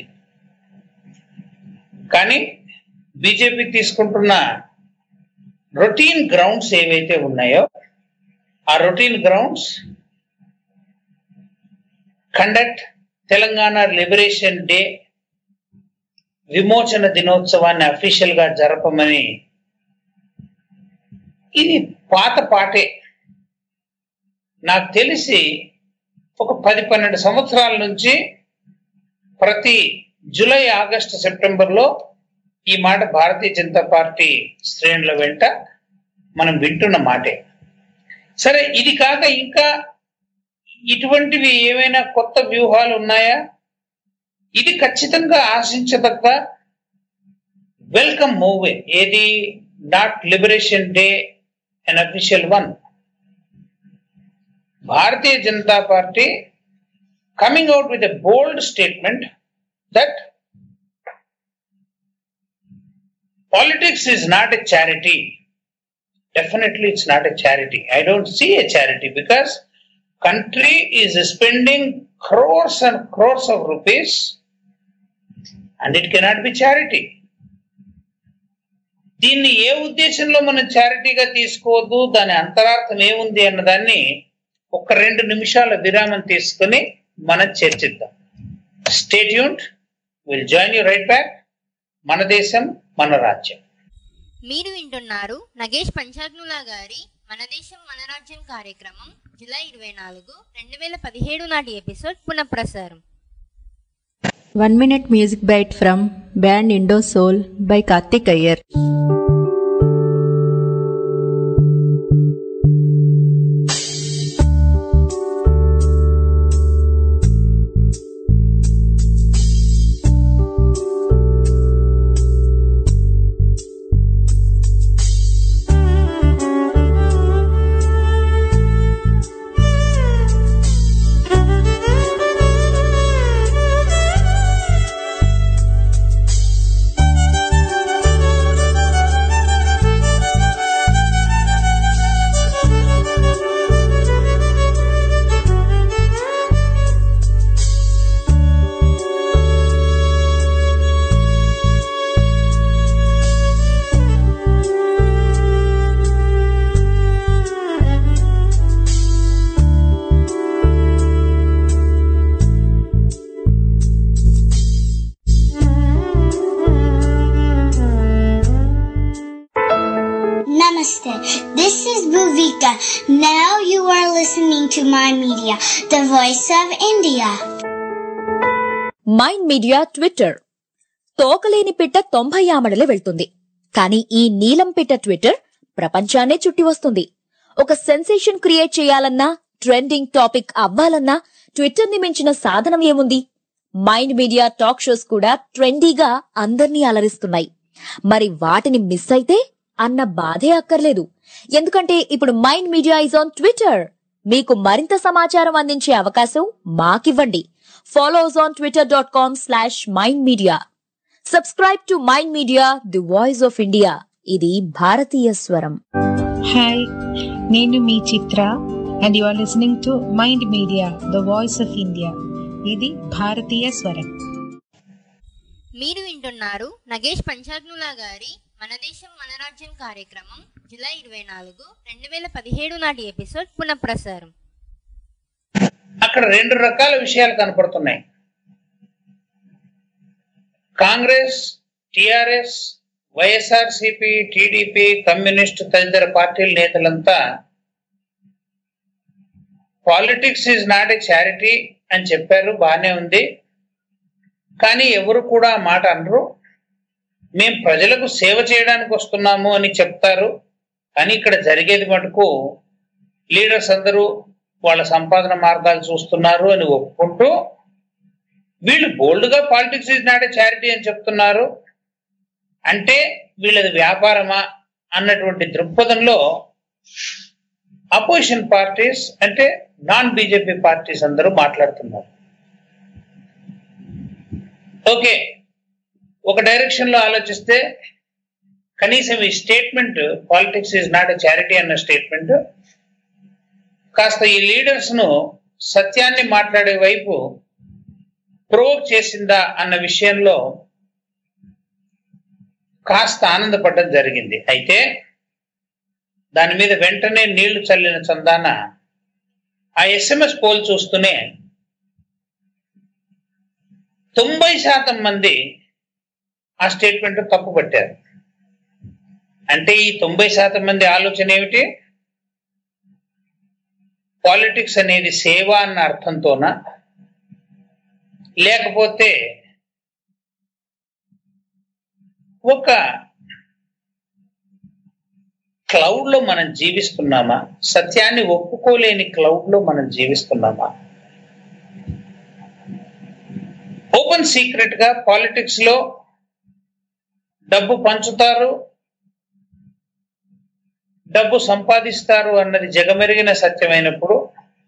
కానీ బీజేపీ తీసుకుంటున్న రొటీన్ గ్రౌండ్స్ ఏవైతే ఉన్నాయో ఆ routine grounds conduct Telangana liberation day విమోచన దినోత్సవాన్ని అఫీషియల్ గా జరపమని ఇది పాత పాటే నాకు తెలిసి ఒక పది పన్నెండు సంవత్సరాల నుంచి ప్రతి జూలై ఆగస్టు సెప్టెంబర్లో ఈ మాట భారతీయ జనతా పార్టీ శ్రేణుల వెంట మనం వింటున్న మాటే సరే ఇది కాక ఇంకా ఇటువంటివి ఏమైనా కొత్త వ్యూహాలు ఉన్నాయా ఇది ఖచ్చితంగా ఆశించదగ్గ వెల్కమ్ మూవే ఏది not liberation day unofficial one Bharatiya Janata Party coming out with a bold statement that politics is not a charity. Definitely, it's not a charity. I don't see a charity because country is spending crores and crores of rupees, and it cannot be charity. దీన్ని ఏ ఉద్దేశంలో మనం చారిటీగా తీసుకోవద్దు దాని అంతరార్థం ఏముంది అన్నదాన్ని ఒక రెండు నిమిషాల విరామం తీసుకుని మనం చర్చిద్దాం state unit will join you right back మన దేశం మన రాజ్యం మీరు వింటున్నారు నగేష్ పంచాగ్నుల గారి మన దేశం మన రాజ్యం కార్యక్రమం జూలై ఇరవై నాలుగు రెండు వేల పదిహేడు నాటి ఎపిసోడ్ పునఃప్రసారం one minute music bite from band Indo Soul by Karthik Iyer Namaste. This is Bhuvika. Now you are listening to my media, the voice of India. Mind Media Twitter తోకలేని పిట్ట తొంభై ఆమడలు వెళ్తుంది కానీ ఈ నీలం పిట్ట ట్విట్టర్ ప్రపంచాన్నే చుట్టి వస్తుంది ఒక సెన్సేషన్ క్రియేట్ చేయాలన్నా ట్రెండింగ్ టాపిక్ అవ్వాలన్నా ట్విట్టర్ ని మించిన సాధనం ఏముంది మైండ్ మీడియా టాక్ షోస్ కూడా ట్రెండీగా అందర్నీ అలరిస్తున్నాయి మరి వాటిని మిస్ అయితే అన్న బాధే అక్కర్లేదు ఎందుకంటే ఇప్పుడు Mind Media is on Twitter మీకు మరింత సమాచారం అందించే అవకాశం మాకివ్వండి follow us on Twitter dot com slash Mind Media subscribe to Mind Media the voice of India ఇది భారతీయ స్వరం హాయ్ నేను మీ Chitra and you are listening to Mind Media the voice of India ఇది భారతీయ స్వరం మీరు వింటున్నారు నగేష్ పంచాగ్నుల గారి మన దేశం మన రాజ్యం కార్యక్రమం జూలై ఇరవై నాలుగు రెండు వేల పదిహేడు నాటి ఎపిసోడ్ పునఃప్రసారం అక్కడ రెండు రకాల విషయాలు కనపడుతున్నాయి కాంగ్రెస్ టిఆర్ఎస్ వైఎస్ఆర్సిపి టిడిపి కమ్యూనిస్ట్ తదితర పార్టీల నేతలంతా politics is not a charity అని చెప్పారు బాగానే ఉంది కానీ ఎవరు కూడా ఆ మాట అనరు మేము ప్రజలకు సేవ చేయడానికి వస్తున్నాము అని చెప్తారు కానీ ఇక్కడ జరిగేది మటుకు లీడర్స్ అందరూ వాళ్ళ సంపాదన మార్గాలు చూస్తున్నారు అని ఒప్పుకుంటూ వీళ్ళు బోల్డ్ గా politics is not a charity అని చెప్తున్నారు అంటే వీళ్ళది వ్యాపారమా అన్నటువంటి దృక్పథంలో అపోజిషన్ పార్టీస్ అంటే నాన్ బీజేపీ పార్టీస్ అందరూ మాట్లాడుతున్నారు ఓకే ఒక డైరెక్షన్ లో ఆలోచిస్తే కనీసం ఈ statement politics is not a charity అన్న స్టేట్మెంట్ కాస్త ఈ లీడర్స్ ను సత్యాన్ని మాట్లాడే వైపు ప్రోవ్ చేసిందా అన్న విషయంలో కాస్త ఆనందపడడం జరిగింది అయితే దాని మీద వెంటనే నీళ్లు చల్లిన చందాన ఆ ఎస్ఎంఎస్ పోల్ చూస్తూనే తొంభై శాతం మంది ఆ స్టేట్మెంట్ తప్పు పట్టారు అంటే ఈ తొంభై శాతం మంది ఆలోచన ఏమిటి పాలిటిక్స్ అనేది సేవ అన్న అర్థంతోనా లేకపోతే ఒక క్లౌడ్ లో మనం జీవిస్తున్నామా సత్యాన్ని ఒప్పుకోలేని క్లౌడ్ లో మనం జీవిస్తున్నామా ఓపెన్ సీక్రెట్ గా పాలిటిక్స్ లో డబ్బు పంచుతారు డబ్బు సంపాదిస్తారు అన్నది జగమెరిగిన సత్యమైనప్పుడు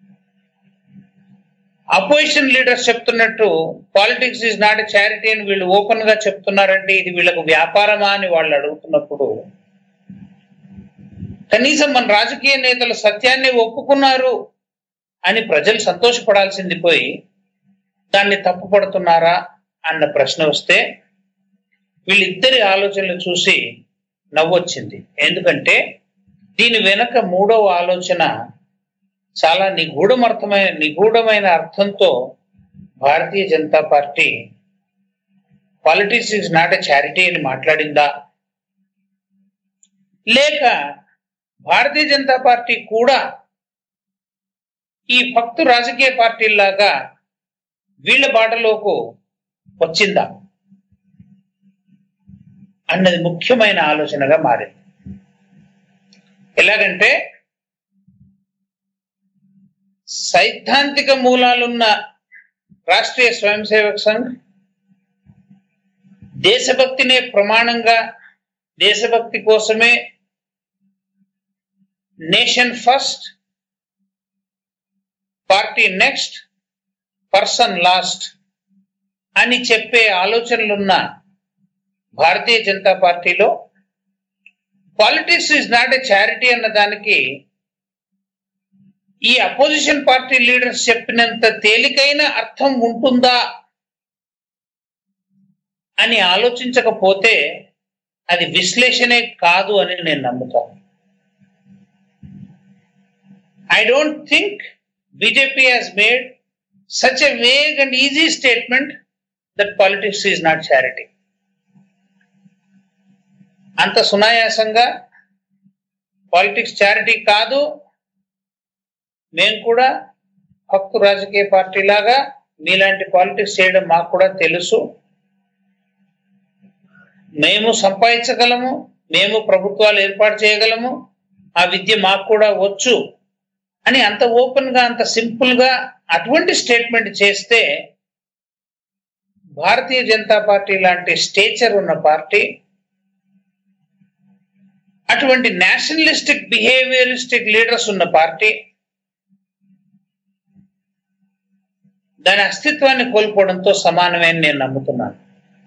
అపోజిషన్ లీడర్స్ చెప్తున్నట్టు పాలిటిక్స్ ఈజ్ నాట్ చారిటీ అని వీళ్ళు ఓపెన్ గా చెప్తున్నారంటే ఇది వీళ్ళకు వ్యాపారమా అని వాళ్ళు అడుగుతున్నప్పుడు కనీసం మన రాజకీయ నేతలు సత్యాన్ని ఒప్పుకున్నారు అని ప్రజలు సంతోషపడాల్సింది పోయి దాన్ని తప్పుపడుతున్నారా అన్న ప్రశ్న వస్తే వీళ్ళిద్దరి ఆలోచనలు చూసి నవ్వొచ్చింది ఎందుకంటే దీని వెనక మూడవ ఆలోచన చాలా నిగూఢమర్థమైన నిగూఢమైన అర్థంతో Bharatiya Janata Party politics is not a charity అని మాట్లాడిందా లేక భారతీయ జనతా పార్టీ కూడా ఈ భక్తు రాజకీయ పార్టీల్లాగా వీళ్ళ బాటలోకు వచ్చిందా అన్నది ముఖ్యమైన ఆలోచనగా మారింది ఎలాగంటే సైద్ధాంతిక మూలాలున్న రాష్ట్రీయ స్వయం సేవక్ సంఘ్ దేశభక్తినే ప్రమాణంగా దేశభక్తి కోసమే nation first party next person last అని చెప్పే ఆలోచనలున్న భారతీయ జనతా పార్టీలో politics is not a charity అన్న దానికి ఈ అపోజిషన్ పార్టీ లీడర్స్ చెప్పినంత తేలికైన అర్థం ఉంటుందా అని ఆలోచించకపోతే అది విశ్లేషణే కాదు అని నేను నమ్ముతాను I don't think BJP has made such a vague and easy statement that politics is not charity అంత సునాయాసంగా పాలిటిక్స్ చారిటీ కాదు మేము కూడా హక్కు రాజకీయ పార్టీ లాగా మీలాంటి పాలిటిక్స్ చేయడం మాకు కూడా తెలుసు మేము సంపాదించగలము మేము ప్రభుత్వాలు ఏర్పాటు చేయగలము ఆ విద్య మాకు కూడా వచ్చు అని అంత ఓపెన్ గా అంత సింపుల్ గా అటువంటి స్టేట్మెంట్ చేస్తే భారతీయ జనతా పార్టీ లాంటి స్టేచర్ ఉన్న పార్టీ అటువంటి నేషనలిస్టిక్ బిహేవియరిస్టిక్ లీడర్స్ ఉన్న పార్టీ దాని అస్తిత్వాన్ని కోల్పోవడంతో సమానమే అని నేను నమ్ముతున్నాను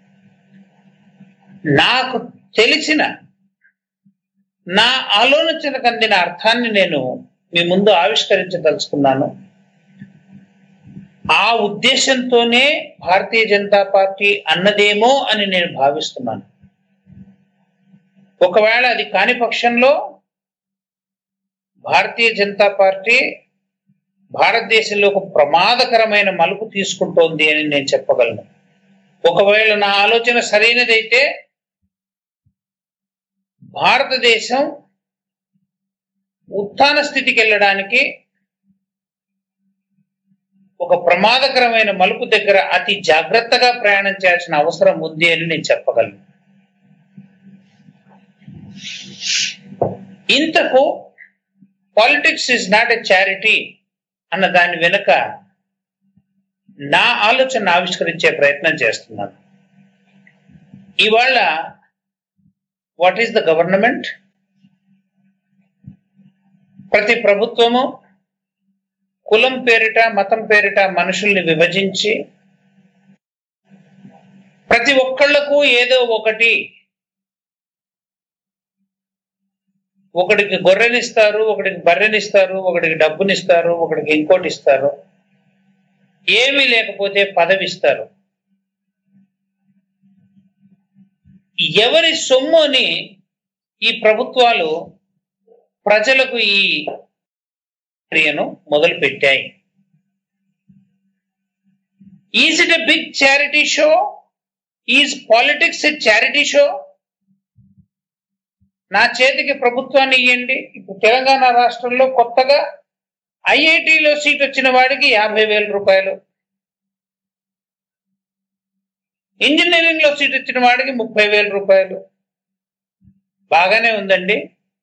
నాకు తెలిసిన నా ఆలోచనకు అందిన అర్థాన్ని నేను మీ ముందు ఆవిష్కరించదలుచుకున్నాను ఆ ఉద్దేశంతోనే భారతీయ జనతా పార్టీ అన్నదేమో అని నేను భావిస్తున్నాను ఒకవేళ అది కాని పక్షంలో భారతీయ జనతా పార్టీ భారతదేశంలో ఒక ప్రమాదకరమైన మలుపు తీసుకుంటోంది అని నేను చెప్పగలను ఒకవేళ నా ఆలోచన సరైనదైతే భారతదేశం ఉత్థాన స్థితికి వెళ్ళడానికి ఒక ప్రమాదకరమైన మలుపు దగ్గర అతి జాగ్రత్తగా ప్రయాణం చేయాల్సిన అవసరం ఉంది అని నేను చెప్పగలను ఇంతకు politics is not a charity అన్న దాని వెనుక నా ఆలోచన ఆవిష్కరించే ప్రయత్నం చేస్తున్నాను ఇవాళ వాట్ ఈస్ ద గవర్నమెంట్ ప్రతి ప్రభుత్వము కులం పేరిట మతం పేరిట మనుషుల్ని విభజించి ప్రతి ఒక్కళ్లకు ఏదో ఒకటి ఒకడికి గొర్రెనిస్తారు ఒకడికి బర్రెనిస్తారు ఒకడికి డబ్బునిస్తారు ఒకడికి ఇంకోటి ఇస్తారు ఏమీ లేకపోతే పదవి ఇస్తారు ఎవరి సొమ్ము అని ఈ ప్రభుత్వాలు ప్రజలకు ఈ క్రియను మొదలు పెట్టాయి is it a big charity show is politics a charity show నా చేతికి ప్రభుత్వాన్ని ఇవ్వండి ఇప్పుడు తెలంగాణ రాష్ట్రంలో కొత్తగా ఐఐటిలో సీట్ వచ్చిన వాడికి యాభై వేల రూపాయలు ఇంజనీరింగ్ లో సీట్ వచ్చిన వాడికి ముప్పై వేల రూపాయలు బాగానే ఉందండి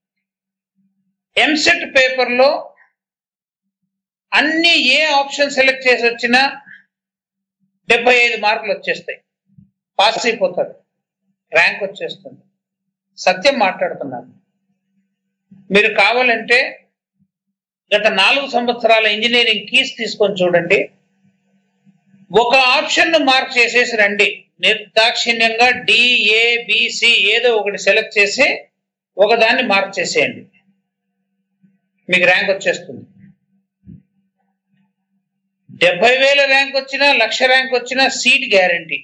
ఎంసెట్ పేపర్లో అన్ని ఏ ఆప్షన్ సెలెక్ట్ చేసి వచ్చినా డెబ్బై ఐదు మార్కులు వచ్చేస్తాయి పాస్ అయిపోతాడు ర్యాంక్ వచ్చేస్తుంది సత్యం మాట్లాడుతున్నాను మీరు కావాలంటే గత నాలుగు సంవత్సరాల ఇంజనీరింగ్ కీస్ తీసుకొని చూడండి ఒక ఆప్షన్ ను మార్క్ చేసేసి రండి నిర్దాక్షిణ్యంగా డిఏ బిసి ఏదో ఒకటి సెలెక్ట్ చేసి ఒకదాన్ని మార్క్ చేసేయండి మీకు ర్యాంక్ వచ్చేస్తుంది డెబ్బై వేల ర్యాంక్ వచ్చినా లక్ష ర్యాంక్ వచ్చినా సీట్ గ్యారంటీ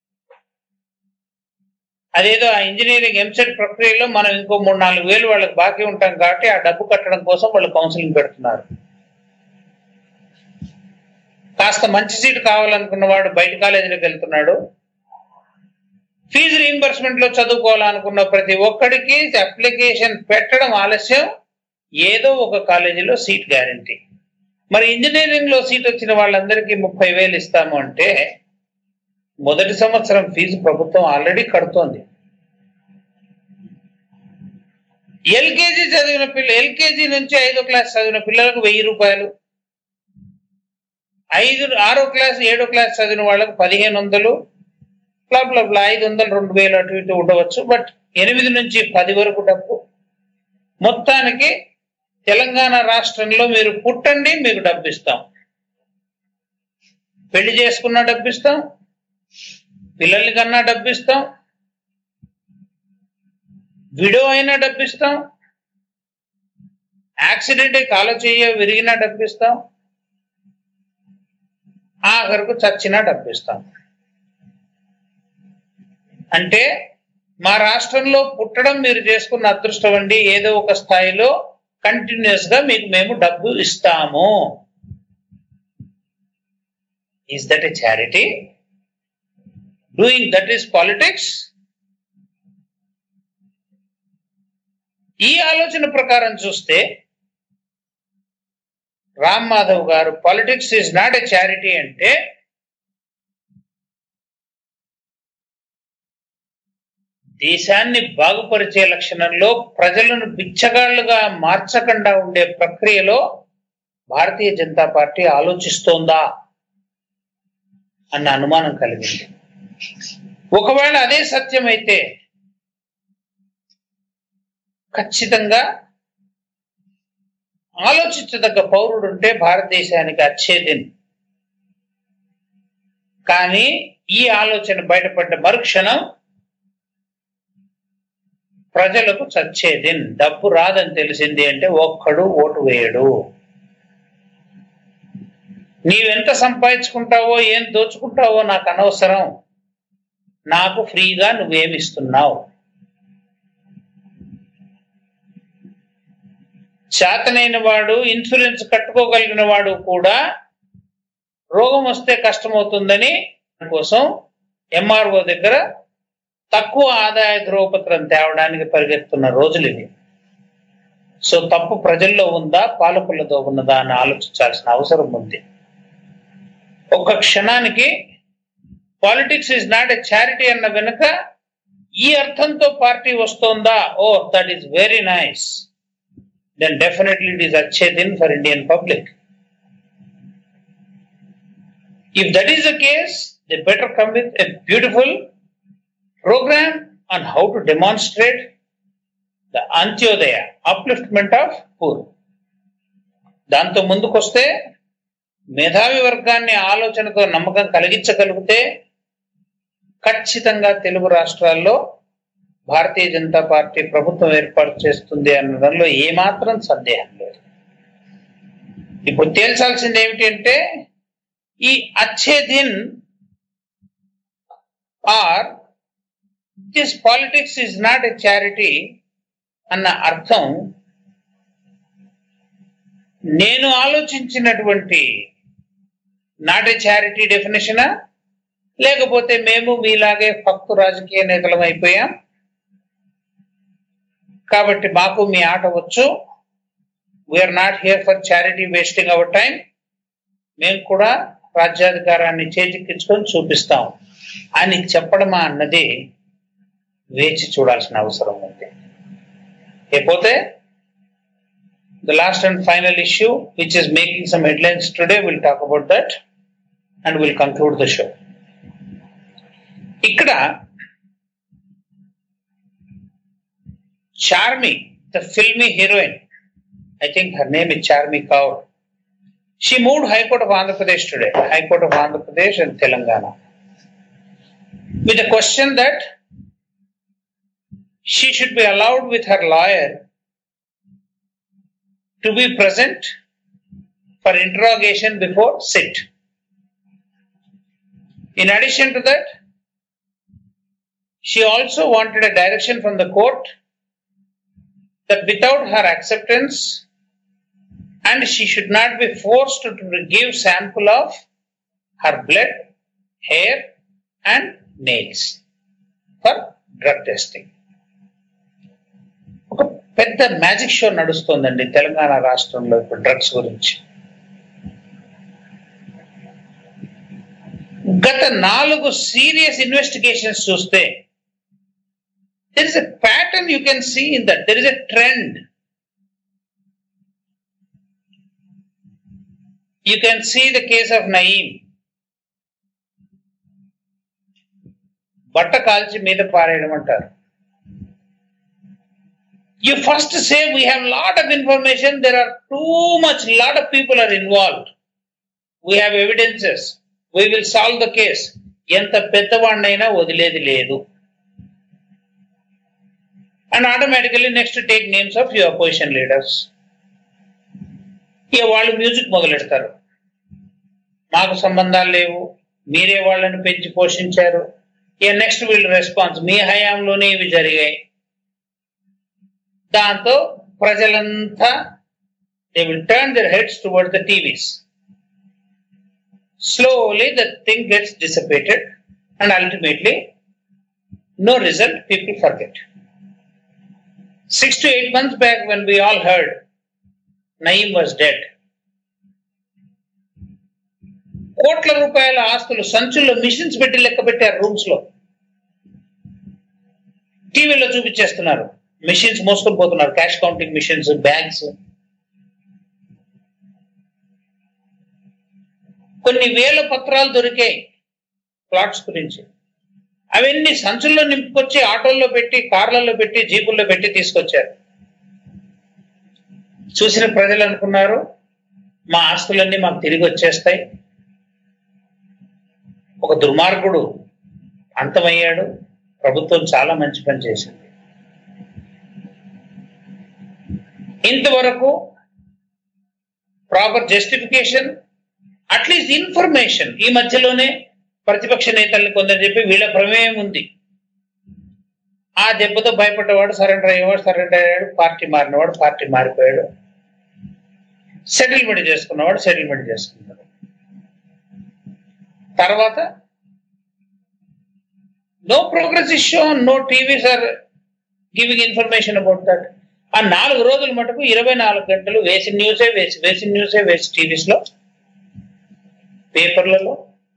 అదేదో ఆ ఇంజనీరింగ్ ఎంసెట్ ప్రక్రియలో మనం ఇంకో మూడు నాలుగు వేలు వాళ్ళకి బాకీ ఉంటాం కాబట్టి ఆ డబ్బు కట్టడం కోసం వాళ్ళు కౌన్సిలింగ్ పెడుతున్నారు కాస్త మంచి సీట్ కావాలనుకున్న వాడు బయట కాలేజీలోకి వెళ్తున్నాడు ఫీజు రీయింబర్స్మెంట్ లో చదువుకోవాలనుకున్న ప్రతి ఒక్కడికి అప్లికేషన్ పెట్టడం ఆలస్యం ఏదో ఒక కాలేజీలో సీట్ గ్యారంటీ మరి ఇంజనీరింగ్ లో సీట్ వచ్చిన వాళ్ళందరికీ ముప్పై వేలు ఇస్తాము అంటే మొదటి సంవత్సరం ఫీజు ప్రభుత్వం ఆల్రెడీ కడుతోంది ఎల్కేజీ చదివిన పిల్ల ఎల్కేజీ నుంచి ఐదో క్లాస్ చదివిన పిల్లలకు వెయ్యి రూపాయలు ఐదు ఆరో క్లాస్ ఏడో క్లాస్ చదివిన వాళ్ళకు పదిహేను వందలు ప్లా ప్లా ప్లా ఐదు వందలు రెండు వేలు అటు ఇటు ఉండవచ్చు బట్ ఎనిమిది నుంచి పది వరకు డబ్బు మొత్తానికి తెలంగాణ రాష్ట్రంలో మీరు పుట్టండి మీకు డబ్బు ఇస్తాం పెళ్లి చేసుకున్నా డబ్బు ఇస్తాం పిల్లల్ని కన్నా డబ్బు ఇస్తాం విడో అయినా డబ్బు ఇస్తాం యాక్సిడెంట్ కాలో చెయ్య విరిగినా డబ్బు ఇస్తాం ఆఖరకు చచ్చినా డబ్బు ఇస్తాం అంటే మా రాష్ట్రంలో పుట్టడం మీరు చేసుకున్న అదృష్టం అండి ఏదో ఒక స్థాయిలో కంటిన్యూస్ గా మీకు మేము డబ్బు ఇస్తాము is that a charity doing that is politics ఈ ఆలోచన ప్రకారం చూస్తే రామ్ మాధవ్ గారు politics is not a charity అంటే దేశాన్ని బాగుపరిచే లక్షణంలో ప్రజలను బిచ్చగాళ్లుగా మార్చకుండా ఉండే ప్రక్రియలో భారతీయ జనతా పార్టీ ఆలోచిస్తోందా అన్న అనుమానం కలిగింది ఒకవేళ అదే సత్యమైతే ఖచ్చితంగా ఆలోచించదగ్గ పౌరుడు ఉంటే భారతదేశానికి అచ్చేదిన్ కానీ ఈ ఆలోచన బయటపడ్డ మరుక్షణం ప్రజలకు చచ్చేదిన్ డబ్బు రాదని తెలిసింది అంటే ఒక్కడు ఓటు వేయడు నీవెంత సంపాదించుకుంటావో ఏం దోచుకుంటావో నాకు అనవసరం నాకు ఫ్రీగా నువ్వేమిస్తున్నావు చేతనైన వాడు ఇన్సూరెన్స్ కట్టుకోగలిగిన వాడు కూడా రోగం వస్తే కష్టమవుతుందని కోసం ఎంఆర్ఓ దగ్గర తక్కువ ఆదాయ ధ్రువపత్రం తేవడానికి పరిగెత్తున్న రోజులు ఇవి సో తప్పు ప్రజల్లో ఉందా పాలకులతో ఉన్నదా అని ఆలోచించాల్సిన అవసరం ఉంది ఒక్క క్షణానికి politics is not a charity అన్న వెనుక ఈ అర్థంతో పార్టీ వస్తోందా oh that is very nice then definitely it is Achhe Din for Indian public if that is the case they better come with a beautiful program on how to demonstrate the Antyodaya upliftment of poor దాంతో ముందుకొస్తే మేధావి వర్గాన్ని ఆలోచనతో నమ్మకం కలిగించగలిగితే ఖచ్చితంగా తెలుగు రాష్ట్రాల్లో భారతీయ Janata party ప్రభుత్వం ఏర్పాటు చేస్తుంది అనడంలో ఏమాత్రం సందేహం లేదు ఇప్పుడు తేల్చాల్సింది ఏమిటంటే ఈ Achhe Din or this politics is not a charity అన్న అర్థం నేను ఆలోచించినటువంటి నాట్ ఎ చారిటీ డెఫినేషనా లేకపోతే మేము మీలాగే భక్తు రాజకీయ నేతలం అయిపోయాం కాబట్టి మాకు మీ ఆట వచ్చు we are not here for charity wasting our time మేము కూడా రాజ్యాధికారాన్ని చేజిక్కించుకొని చూపిస్తాం అని చెప్పడమా అన్నది వేచి చూడాల్సిన అవసరం ఉంది లేకపోతే the last and final issue which is making some headlines today will talk about that and will conclude the show ఇక్కడ Charmi the filmy heroine I think her name is Charmi Kaur she moved high court of Andhra Pradesh today high court of Andhra Pradesh and Telangana with a question that she should be allowed with her lawyer to be present for interrogation before sit. In addition to that, she also wanted a direction from the court that without her acceptance and she should not be forced to give sample of her blood, hair and nails for drug testing. ఒక పెద్ద magic show నడుస్తుందండి తెలంగాణ రాష్ట్రంలో ఇప్పుడు drugs గురించి గత నాలుగు serious investigations చూస్తే there is a pattern you can see in that there is a trend you can see the case of Nayeem బట్ట కాల్చి మీద పారేయడం అంటారు you first say we have lot of information there are too much lot of people are involved we have evidences we will solve the case ఎంత పెద్దవాడినైనా వదిలేది లేదు and automatically next take names of your opposition leaders ఇక వాళ్ళు music మొదలెడతారు మాకు సంబంధాలు లేవు మీరే వాళ్ళని పెంచి పోషించారు ఇక నెక్స్ట్ వీళ్ళు రెస్పాన్స్ మీ హయాంలోనే ఇవి జరిగాయి దాంతో ప్రజలంతా they will turn their heads toward the TVs slowly the thing gets dissipated and ultimately no result people forget six to eight months back when we all heard Nayeem was dead కోట్ల రూపాయల ఆస్తులు సంచుల్లో machines పెట్టి లెక్క పెట్టారు rooms లో టీవీలో చూపించేస్తున్నారు machines మోసుకొని పోతున్నారు క్యాష్ కౌంటింగ్ మిషన్స్ బ్యాంక్స్ కొన్ని వేల పత్రాలు దొరికాయి ప్లాట్స్ గురించి అవన్నీ సంచుల్లో నింపుకొచ్చి ఆటోల్లో పెట్టి కార్లలో పెట్టి జీపుల్లో పెట్టి తీసుకొచ్చారు చూసిన ప్రజలు అనుకున్నారు మా ఆస్తులన్నీ మాకు తిరిగి వచ్చేస్తాయి ఒక దుర్మార్గుడు అంతమయ్యాడు ప్రభుత్వం చాలా మంచి పని చేసింది ఇంతవరకు ప్రాపర్ జస్టిఫికేషన్ అట్లీస్ట్ ఇన్ఫర్మేషన్ ఈ మధ్యలోనే ప్రతిపక్ష నేతల్ని కొందరు చెప్పి వీళ్ళ ప్రమేయం ఉంది ఆ దెబ్బతో భయపడ్డవాడు సరెండర్ అయ్యేవాడు సరెండర్ అయ్యాడు పార్టీ మారినవాడు పార్టీ మారిపోయాడు సెటిల్మెంట్ చేసుకున్నవాడు సెటిల్మెంట్ చేసుకున్నాడు తర్వాత no progress is shown no TVs are giving information about that ఆ నాలుగు రోజుల మటుకు ఇరవై నాలుగు గంటలు వేసి న్యూసే వేసి వేసి న్యూసే వేసి టీవీస్ లో పేపర్లలో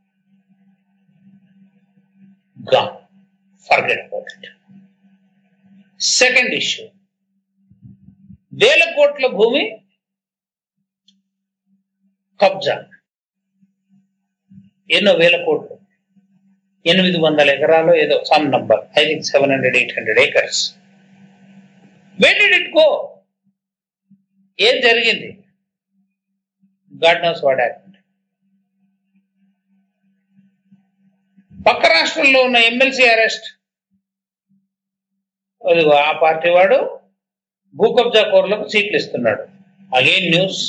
gone. Forget about it. Second issue వేల కోట్ల భూమి కబ్జా ఎన్నో వేల కోట్లు ఎనిమిది వందల ఎకరాలు ఏదో some number I think seven hundred eight hundred acres where did it go ఏం జరిగింది గాడ్ నోస్ వాట్ హ్యాపెండ్ పక్క రాష్ట్రంలో ఉన్న ఎమ్మెల్సీ అరెస్ట్ అదిగో ఆ పార్టీ వాడు భూ కబ్జా కోర్లకు సీట్లు ఇస్తున్నాడు అగైన్ న్యూస్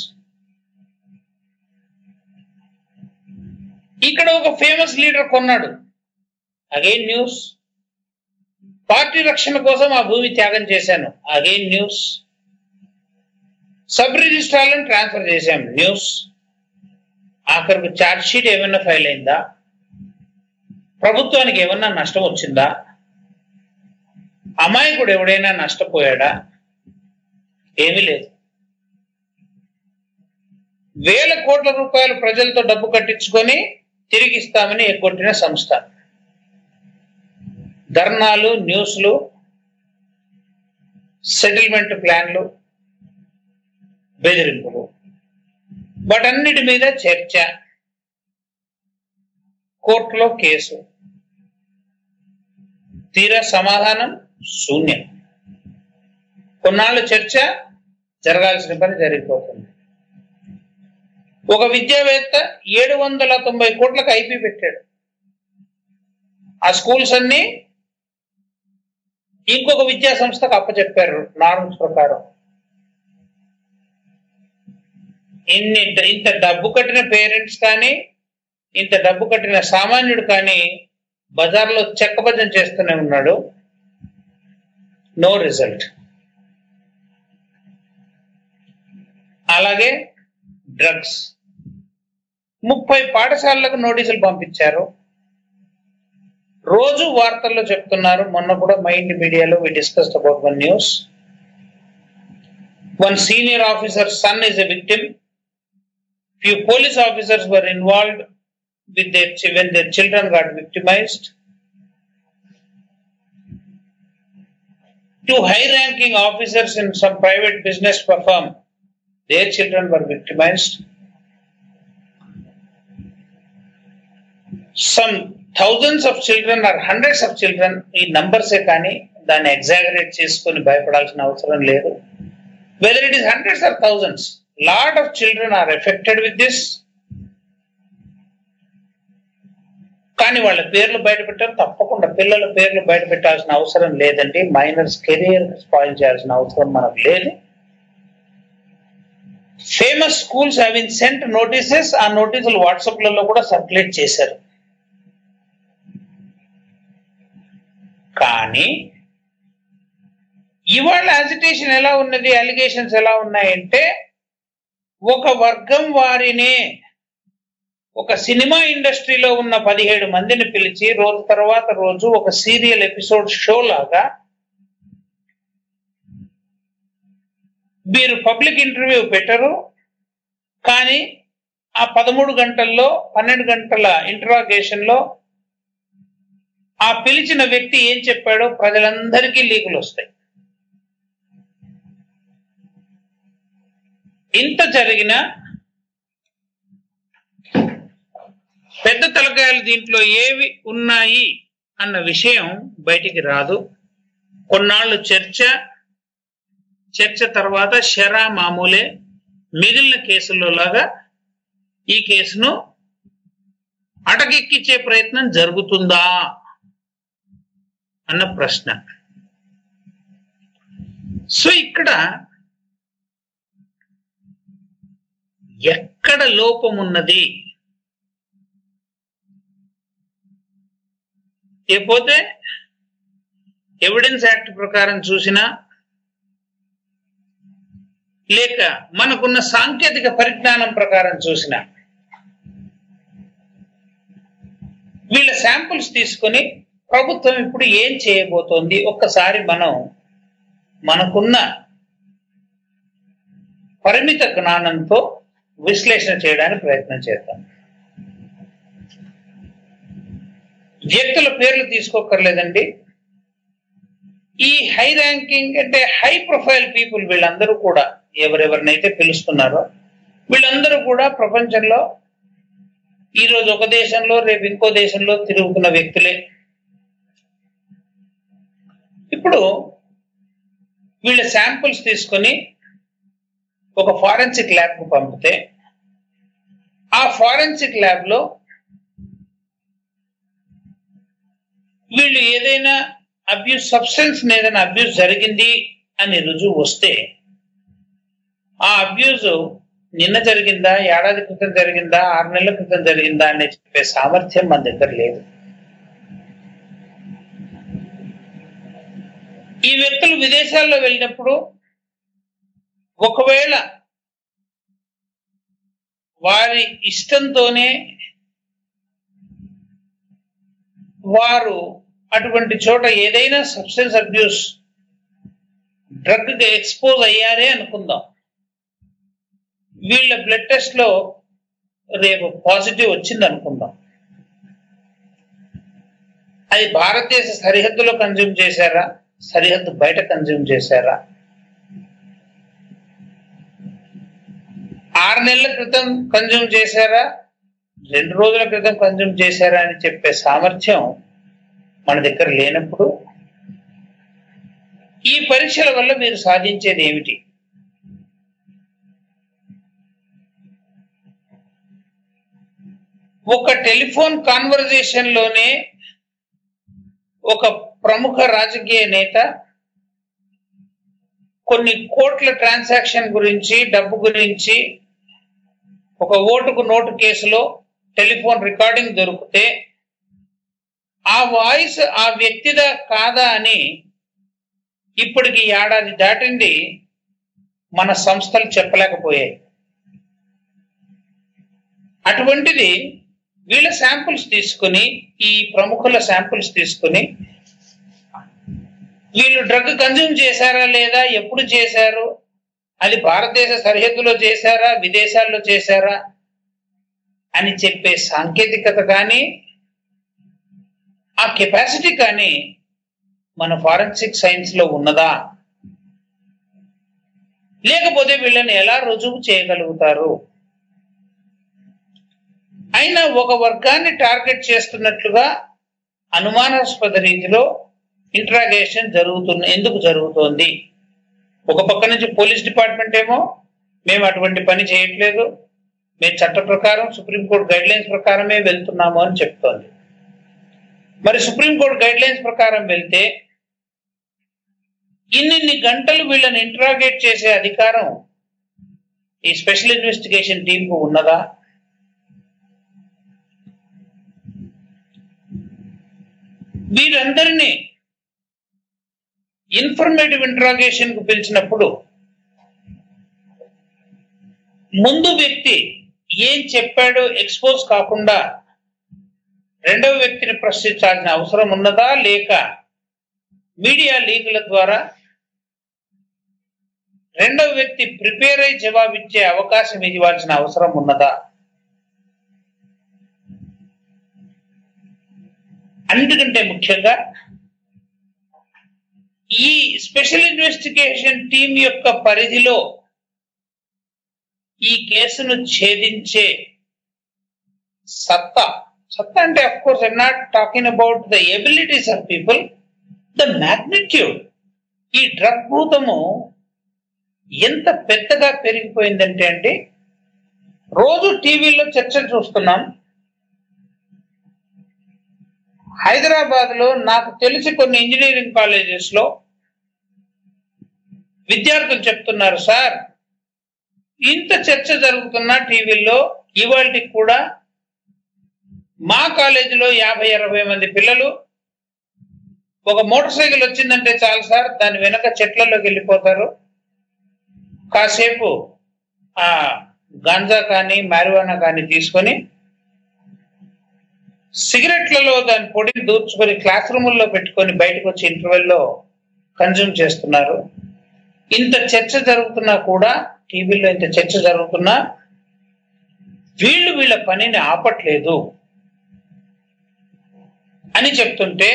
ఇక్కడ ఒక ఫేమస్ లీడర్ కొన్నాడు అగైన్ న్యూస్ పార్టీ రక్షణ కోసం ఆ భూమి త్యాగం చేశాను అగైన్ న్యూస్ సబ్ రిజిస్ట్రార్లను ట్రాన్స్ఫర్ చేశాం న్యూస్ ఆఖరికి ఛార్జ్ షీట్ ఏమైనా ఫైల్ అయిందా ప్రభుత్వానికి ఏమన్నా నష్టం వచ్చిందా అమాయకుడు ఎవడైనా నష్టపోయాడా ఏమీ లేదు వేల కోట్ల రూపాయలు ప్రజలతో డబ్బు కట్టించుకొని తిరిగి ఇస్తామని ఎగ్గొట్టిన సంస్థ ధర్నాలు న్యూస్లు సెటిల్మెంట్ ప్లాన్లు బెదిరింపులు వాటన్నిటి మీద చర్చ కోర్టులో కేసు తీరా సమాధానం శూన్యం కొన్నాళ్ళు చర్చ జరగాల్సిన పని జరిగిపోతుంది ఒక విద్యావేత్త ఏడు వందల తొంభై కోట్లకు ఐపీ పెట్టాడు ఆ స్కూల్స్ అన్ని ఇంకొక విద్యా సంస్థకు అప్పచెప్పారు నార్మ్స్ ప్రకారం ఇన్ని ఇంత డబ్బు కట్టిన పేరెంట్స్ కానీ ఇంత డబ్బు కట్టిన సామాన్యుడు కానీ బజార్లో చెక్కబద్దం చేస్తూనే ఉన్నాడు నో రిజల్ట్ అలాగే డ్రగ్స్ ముప్పై పాఠశాలలకు నోటీసులు పంపించారు రోజు వార్తల్లో చెప్తున్నారు మొన్న కూడా మైండ్ మీడియాలో we discussed about one news one senior officer son is a victim few police officers were involved with their chi- when their children got victimized. Two high-ranking officers in some private business firm, their children were victimized. Some thousands of children or hundreds of children ఈ నంబర్సే కానీ దాన్ని exaggerate చేసుకొని భయపడాల్సిన అవసరం లేదు whether it is hundreds or thousands lot of children are affected with this కానీ వాళ్ళ పేర్లు బయట పెట్టారు తప్పకుండా పిల్లల పేర్లు బయట పెట్టాల్సిన అవసరం లేదండి మైనర్స్ కెరియర్ స్పాయిల్ చేయాల్సిన అవసరం మనకు లేదు famous schools have in sent notices ఆ నోటీసులు వాట్సాప్లలో కూడా సర్క్యులేట్ చేశారు కానీ ఇవాళ అజిటేషన్ ఎలా ఉన్నది అలిగేషన్స్ ఎలా ఉన్నాయంటే ఒక వర్గం వారినే ఒక సినిమా ఇండస్ట్రీలో ఉన్న పదిహేడు మందిని పిలిచి రోజు తర్వాత రోజు ఒక సీరియల్ ఎపిసోడ్ షో లాగా మీరు పబ్లిక్ ఇంటర్వ్యూ పెట్టరు కానీ ఆ పదమూడు గంటల్లో పన్నెండు గంటల ఇంటరాగేషన్ లో ఆ పిలిచిన వ్యక్తి ఏం చెప్పాడో ప్రజలందరికీ లీకులు వస్తాయి ఇంత జరిగిన పెద్ద తలకాయలు దీంట్లో ఏవి ఉన్నాయి అన్న విషయం బయటికి రాదు కొన్నాళ్ళు చర్చ చర్చ తర్వాత షరా మామూలే మిగిలిన కేసుల్లో లాగా ఈ కేసును అటకెక్కించే ప్రయత్నం జరుగుతుందా అన్న ప్రశ్న సో ఇక్కడ ఎక్కడ లోపం ఉన్నది లేకపోతే ఎవిడెన్స్ యాక్ట్ ప్రకారం చూసినా లేక మనకున్న సాంకేతిక పరిజ్ఞానం ప్రకారం చూసినా వీళ్ళ శాంపుల్స్ తీసుకొని ప్రభుత్వం ఇప్పుడు ఏం చేయబోతోంది ఒక్కసారి మనం మనకున్న పరిమిత జ్ఞానంతో విశ్లేషణ చేయడానికి ప్రయత్నం చేద్దాం వ్యక్తుల పేర్లు తీసుకోకర్లేదండి ఈ హై ర్యాంకింగ్ అంటే హై ప్రొఫైల్ పీపుల్ వీళ్ళందరూ కూడా ఎవరెవరినైతే పిలుస్తున్నారో వీళ్ళందరూ కూడా ప్రపంచంలో ఈ రోజు ఒక దేశంలో రేపు ఇంకో దేశంలో తిరుగుతున్న వ్యక్తులే ఇప్పుడు వీళ్ళ శాంపుల్స్ తీసుకొని ఒక ఫారెన్సిక్ ల్యాబ్ కు పంపితే ఆ ఫారెన్సిక్ ల్యాబ్ లో వీళ్ళు ఏదైనా అబ్యూస్ సబ్స్టెన్స్ ఏదైనా అబ్యూస్ జరిగింది అని రుజువు వస్తే ఆ అబ్యూజ్ నిన్న జరిగిందా ఏడాది క్రితం జరిగిందా ఆరు నెలల క్రితం జరిగిందా అని చెప్పే సామర్థ్యం మన దగ్గర లేదు ఈ వ్యక్తులు విదేశాల్లో వెళ్ళినప్పుడు ఒకవేళ వారి ఇష్టంతోనే వారు అటువంటి చోట ఏదైనా సబ్స్టెన్స్ అబ్యూస్ డ్రగ్ కి ఎక్స్పోజ్ అయ్యారే అనుకుందాం వీళ్ళ బ్లడ్ టెస్ట్ లో రేపు పాజిటివ్ వచ్చింది అనుకుందాం అది భారతదేశ సరిహద్దులో కన్జ్యూమ్ చేశారా సరిహద్దు బయట కన్జ్యూమ్ చేశారా ఆరు నెలల క్రితం కన్జ్యూమ్ చేశారా రెండు రోజుల క్రితం కన్జ్యూమ్ చేశారా అని చెప్పే సామర్థ్యం మన దగ్గర లేనప్పుడు ఈ పరీక్షల వల్ల మీరు సాధించేది ఏమిటి ఒక టెలిఫోన్ కాన్వర్జేషన్ లోనే ఒక ప్రముఖ రాజకీయ నేత కొన్ని కోట్ల ట్రాన్సాక్షన్ గురించి డబ్బు గురించి ఒక ఓటుకు నోటు కేసులో టెలిఫోన్ రికార్డింగ్ దొరికితే ఆ వాయిస్ ఆ వ్యక్తిదా కాదా అని ఇప్పటికి ఏడాది దాటింది మన సంస్థలు చెప్పలేకపోయాయి అటువంటిది వీళ్ళ శాంపుల్స్ తీసుకుని ఈ ప్రముఖుల శాంపుల్స్ తీసుకుని వీళ్ళు డ్రగ్ కన్జ్యూమ్ చేశారా లేదా ఎప్పుడు చేశారు అది భారతదేశ సరిహద్దులో చేశారా విదేశాల్లో చేశారా అని చెప్పే సాంకేతికత కానీ ఆ కెపాసిటీ కానీ మన ఫారెన్సిక్ సైన్స్ లో ఉన్నదా లేకపోతే వీళ్ళని ఎలా రుజువు చేయగలుగుతారు అయినా ఒక వర్గాన్ని టార్గెట్ చేస్తున్నట్లుగా అనుమానాస్పద రీతిలో ఇంట్రాగేషన్ జరుగుతున్న ఎందుకు జరుగుతోంది ఒక పక్క నుంచి పోలీస్ డిపార్ట్మెంట్ ఏమో మేము అటువంటి పని చేయట్లేదు మేము చట్ట ప్రకారం సుప్రీంకోర్టు గైడ్ లైన్స్ ప్రకారమే వెళ్తున్నాము అని చెప్తోంది మరి సుప్రీంకోర్టు గైడ్ లైన్స్ ప్రకారం వెళ్తే ఇన్నిన్ని గంటలు వీళ్ళని ఇంట్రాగేట్ చేసే అధికారం ఈ స్పెషల్ ఇన్వెస్టిగేషన్ టీంకు ఉన్నదా వీరందరినీ ఇన్ఫర్మేటివ్ ఇంట్రాగేషన్ కు పిలిచినప్పుడు ముందు వ్యక్తి ఏం చెప్పాడో ఎక్స్పోజ్ కాకుండా రెండవ వ్యక్తిని ప్రశ్నించాల్సిన అవసరం ఉన్నదా లేక మీడియా లీకుల ద్వారా రెండవ వ్యక్తి ప్రిపేర్ అయి జవాబిచ్చే అవకాశం ఇవ్వాల్సిన అవసరం ఉన్నదా అన్నిటికంటే ముఖ్యంగా ఈ స్పెషల్ ఇన్వెస్టిగేషన్ టీం యొక్క పరిధిలో ఈ కేసును ఛేదించే సత్తా సత్తా అంటే of course I'm not talking about the abilities of people the magnitude ఈ డ్రగ్ భూతము ఎంత పెద్దగా పెరిగిపోయిందంటే అండి రోజు టీవీలో చర్చలు చూస్తున్నాం హైదరాబాద్ లో నాకు తెలిసి కొన్ని ఇంజనీరింగ్ కాలేజెస్ లో విద్యార్థులు చెప్తున్నారు సార్ ఇంత చర్చ జరుగుతున్న టీవీల్లో ఇవాళకి కూడా మా కాలేజీలో యాభై అరవై మంది పిల్లలు ఒక మోటార్ సైకిల్ వచ్చిందంటే చాలు సార్ దాని వెనక చెట్లలోకి వెళ్ళిపోతారు కాసేపు ఆ గాంజా కానీ మారివానా కానీ తీసుకొని సిగరెట్లలో దాని పొడిని దూర్చుకొని క్లాస్ రూముల్లో పెట్టుకొని బయటకు వచ్చి ఇంటర్వెల్లో కన్జ్యూమ్ చేస్తున్నారు ఇంత చర్చ జరుగుతున్నా కూడా టీవీలో ఇంత చర్చ జరుగుతున్నా వీళ్ళు వీళ్ళ పనిని ఆపట్లేదు అని చెప్తుంటే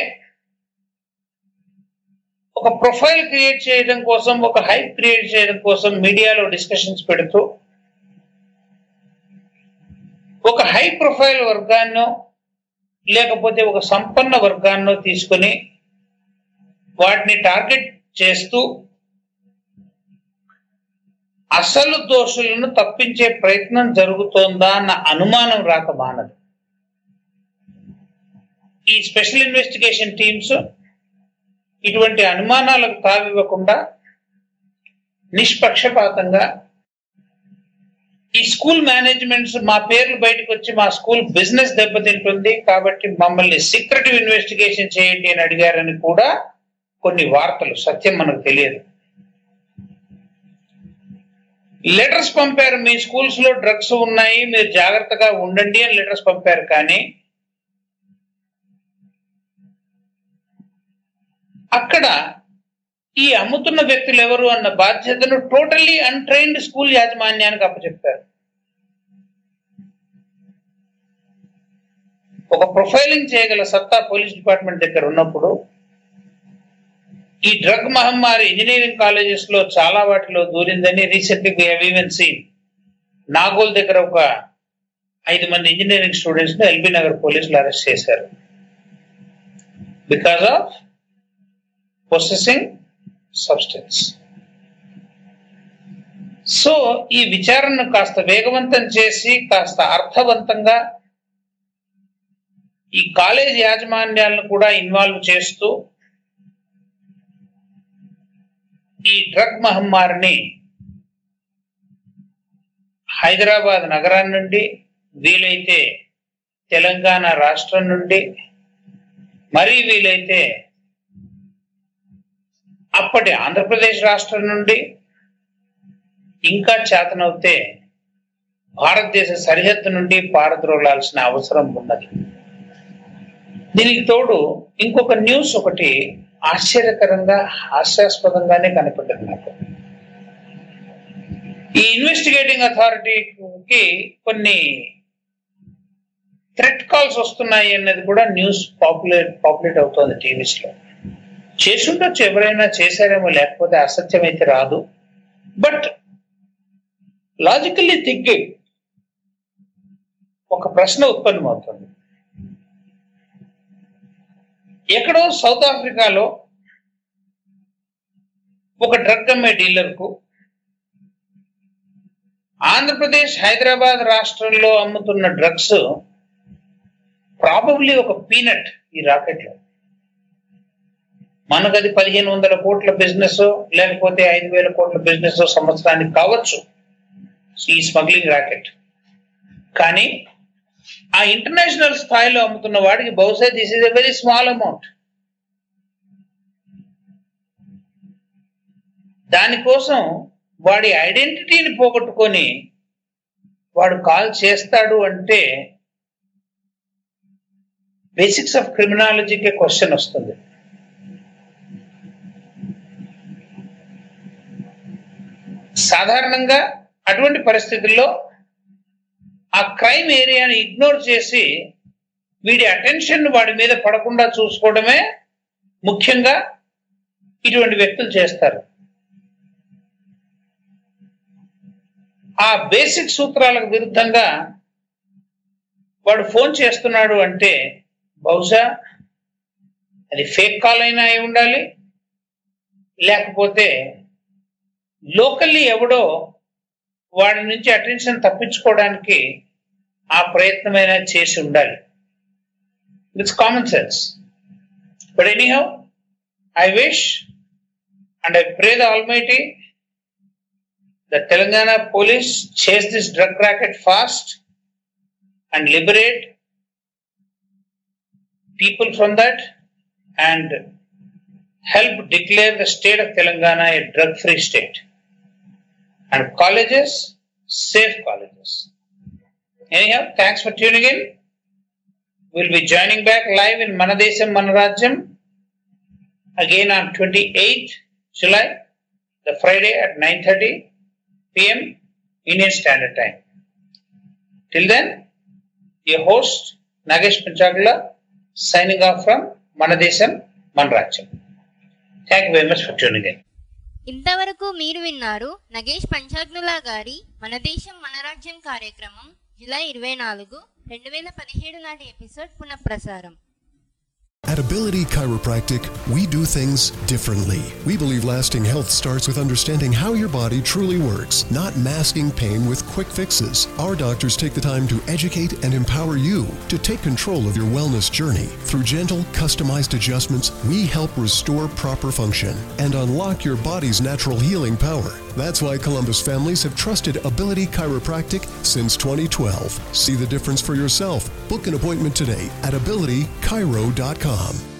ఒక ప్రొఫైల్ క్రియేట్ చేయడం కోసం ఒక హైప్ క్రియేట్ చేయడం కోసం మీడియాలో డిస్కషన్స్ పెడుతూ ఒక హై ప్రొఫైల్ వర్గాన్నో లేకపోతే ఒక సంపన్న వర్గాన్నో తీసుకొని వాటిని టార్గెట్ చేస్తూ అసలు దోషులను తప్పించే ప్రయత్నం జరుగుతోందా అన్న అనుమానం రాక మానదు ఈ స్పెషల్ ఇన్వెస్టిగేషన్ టీమ్స్ ఇటువంటి అనుమానాలకు తావివ్వకుండా నిష్పక్షపాతంగా ఈ స్కూల్ మేనేజ్మెంట్స్ మా పేర్లు బయటకు వచ్చి మా స్కూల్ బిజినెస్ దెబ్బతింటుంది కాబట్టి మమ్మల్ని సీక్రెటివ్ ఇన్వెస్టిగేషన్ చేయండి అని అడిగారని కూడా కొన్ని వార్తలు సత్యం మనకు తెలియదు లెటర్స్ పంపారు మీ స్కూల్స్ లో డ్రగ్స్ ఉన్నాయి మీరు జాగ్రత్తగా ఉండండి అని లెటర్స్ పంపారు కానీ అక్కడ ఈ అమ్ముతున్న వ్యక్తులు ఎవరు అన్న బాధ్యతను టోటల్లీ అన్ట్రైన్డ్ స్కూల్ యాజమాన్యానికి అప్పచెప్పారు ఒక ప్రొఫైలింగ్ చేయగల సత్తా పోలీస్ డిపార్ట్మెంట్ దగ్గర ఉన్నప్పుడు ఈ డ్రగ్ మహమ్మారి ఇంజనీరింగ్ కాలేజెస్ లో చాలా వాటిలో దూరిందని రీసెంట్ ఈవెన్ సీన్ నాగోల్ దగ్గర ఒక ఐదు మంది ఇంజనీరింగ్ స్టూడెంట్స్ ను ఎల్బీ నగర్ పోలీసులు అరెస్ట్ చేశారు because of possessing substance so ఈ విచారణను కాస్త వేగవంతం చేసి కాస్త అర్థవంతంగా ఈ కాలేజ్ యాజమాన్యాలను కూడా ఇన్వాల్వ్ చేస్తూ ఈ డ్రగ్ మహమ్మారిని హైదరాబాద్ నగరం నుండి వీలైతే తెలంగాణ రాష్ట్రం నుండి మరీ వీలైతే అప్పటి ఆంధ్రప్రదేశ్ రాష్ట్రం నుండి ఇంకా చేతనవుతే భారతదేశ సరిహద్దు నుండి పారద్రోలాల్సిన అవసరం ఉన్నది దీనికి తోడు ఇంకొక న్యూస్ ఒకటి ఆశ్చర్యకరంగా హాస్యాస్పదంగానే కనపడ్డది నాకు ఈ ఇన్వెస్టిగేటింగ్ అథారిటీకి కొన్ని థ్రెట్ కాల్స్ వస్తున్నాయి అన్నది కూడా న్యూస్ పాపులేట్ పాపులేట్ అవుతోంది టీవీస్ లో చేసుండొచ్చు ఎవరైనా చేశారేమో లేకపోతే అసత్యం అయితే రాదు బట్ లాజికల్లీ థింకింగ్ ఒక ప్రశ్న ఉత్పన్నమవుతుంది ఎక్కడో సౌత్ ఆఫ్రికాలో ఒక డ్రగ్ అమ్మే డీలర్కు ఆంధ్రప్రదేశ్ హైదరాబాద్ రాష్ట్రంలో అమ్ముతున్న డ్రగ్స్ ప్రాబబ్లీ ఒక పీనట్ ఈ రాకెట్లో మనకు అది పదిహేను వందల కోట్ల బిజినెస్ లేకపోతే ఐదు వేల కోట్ల బిజినెస్ సంవత్సరానికి కావచ్చు ఈ స్మగ్లింగ్ రాకెట్ కానీ ఆ ఇంటర్నేషనల్ స్థాయిలో అమ్ముతున్న వాడికి బహుశా this is a very small amount దానికోసం వాడి ఐడెంటిటీని పోగొట్టుకొని వాడు కాల్ చేస్తాడు అంటే బేసిక్స్ ఆఫ్ క్రిమినాలజీకే క్వశ్చన్ వస్తుంది సాధారణంగా అటువంటి పరిస్థితుల్లో ఆ క్రైమ్ ఏరియాని ఇగ్నోర్ చేసి వీడి అటెన్షన్ వాడి మీద పడకుండా చూసుకోవడమే ముఖ్యంగా ఇటువంటి వ్యక్తులు చేస్తారు ఆ బేసిక్ సూత్రాలకు విరుద్ధంగా వాడు ఫోన్ చేస్తున్నాడు అంటే బహుశా అది ఫేక్ కాల్ అయినా అయి ఉండాలి లేకపోతే లోకల్లీ ఎవడో వాడి నుంచి అటెన్షన్ తప్పించుకోవడానికి ఆ ప్రయత్నమైనా చేసి ఉండాలి it's common sense but anyhow I wish and I pray the almighty the Telangana police chase this drug racket fast and liberate people from that and help declare the state of Telangana a drug free state. And colleges, safe colleges. Anyhow, thanks for tuning in. We'll be joining back live in Manadesam Manarajam again on 28th July, the Friday at 9:30 p.m. Indian Standard Time. Till then, your host Nagesh Panchagula signing off from Manadesam Manrajam. Thank you very much for tuning in. ఇంతవరకు మీరు విన్నారు నగేష్ పంచాగ్నుల గారి మన దేశం మన రాజ్యం కార్యక్రమం July ఇరవై నాలుగు రెండు వేల పదిహేడు నాటి ఎపిసోడ్ పునఃప్రసారం At Ability Chiropractic, we do things differently. We believe lasting health starts with understanding how your body truly works, not masking pain with quick fixes. Our doctors take the time to educate and empower you to take control of your wellness journey. Through gentle, customized adjustments, we help restore proper function and unlock your body's natural healing power. That's why Columbus families have trusted Ability Chiropractic since 2012. See the difference for yourself. Book an appointment today at abilitychiro.com.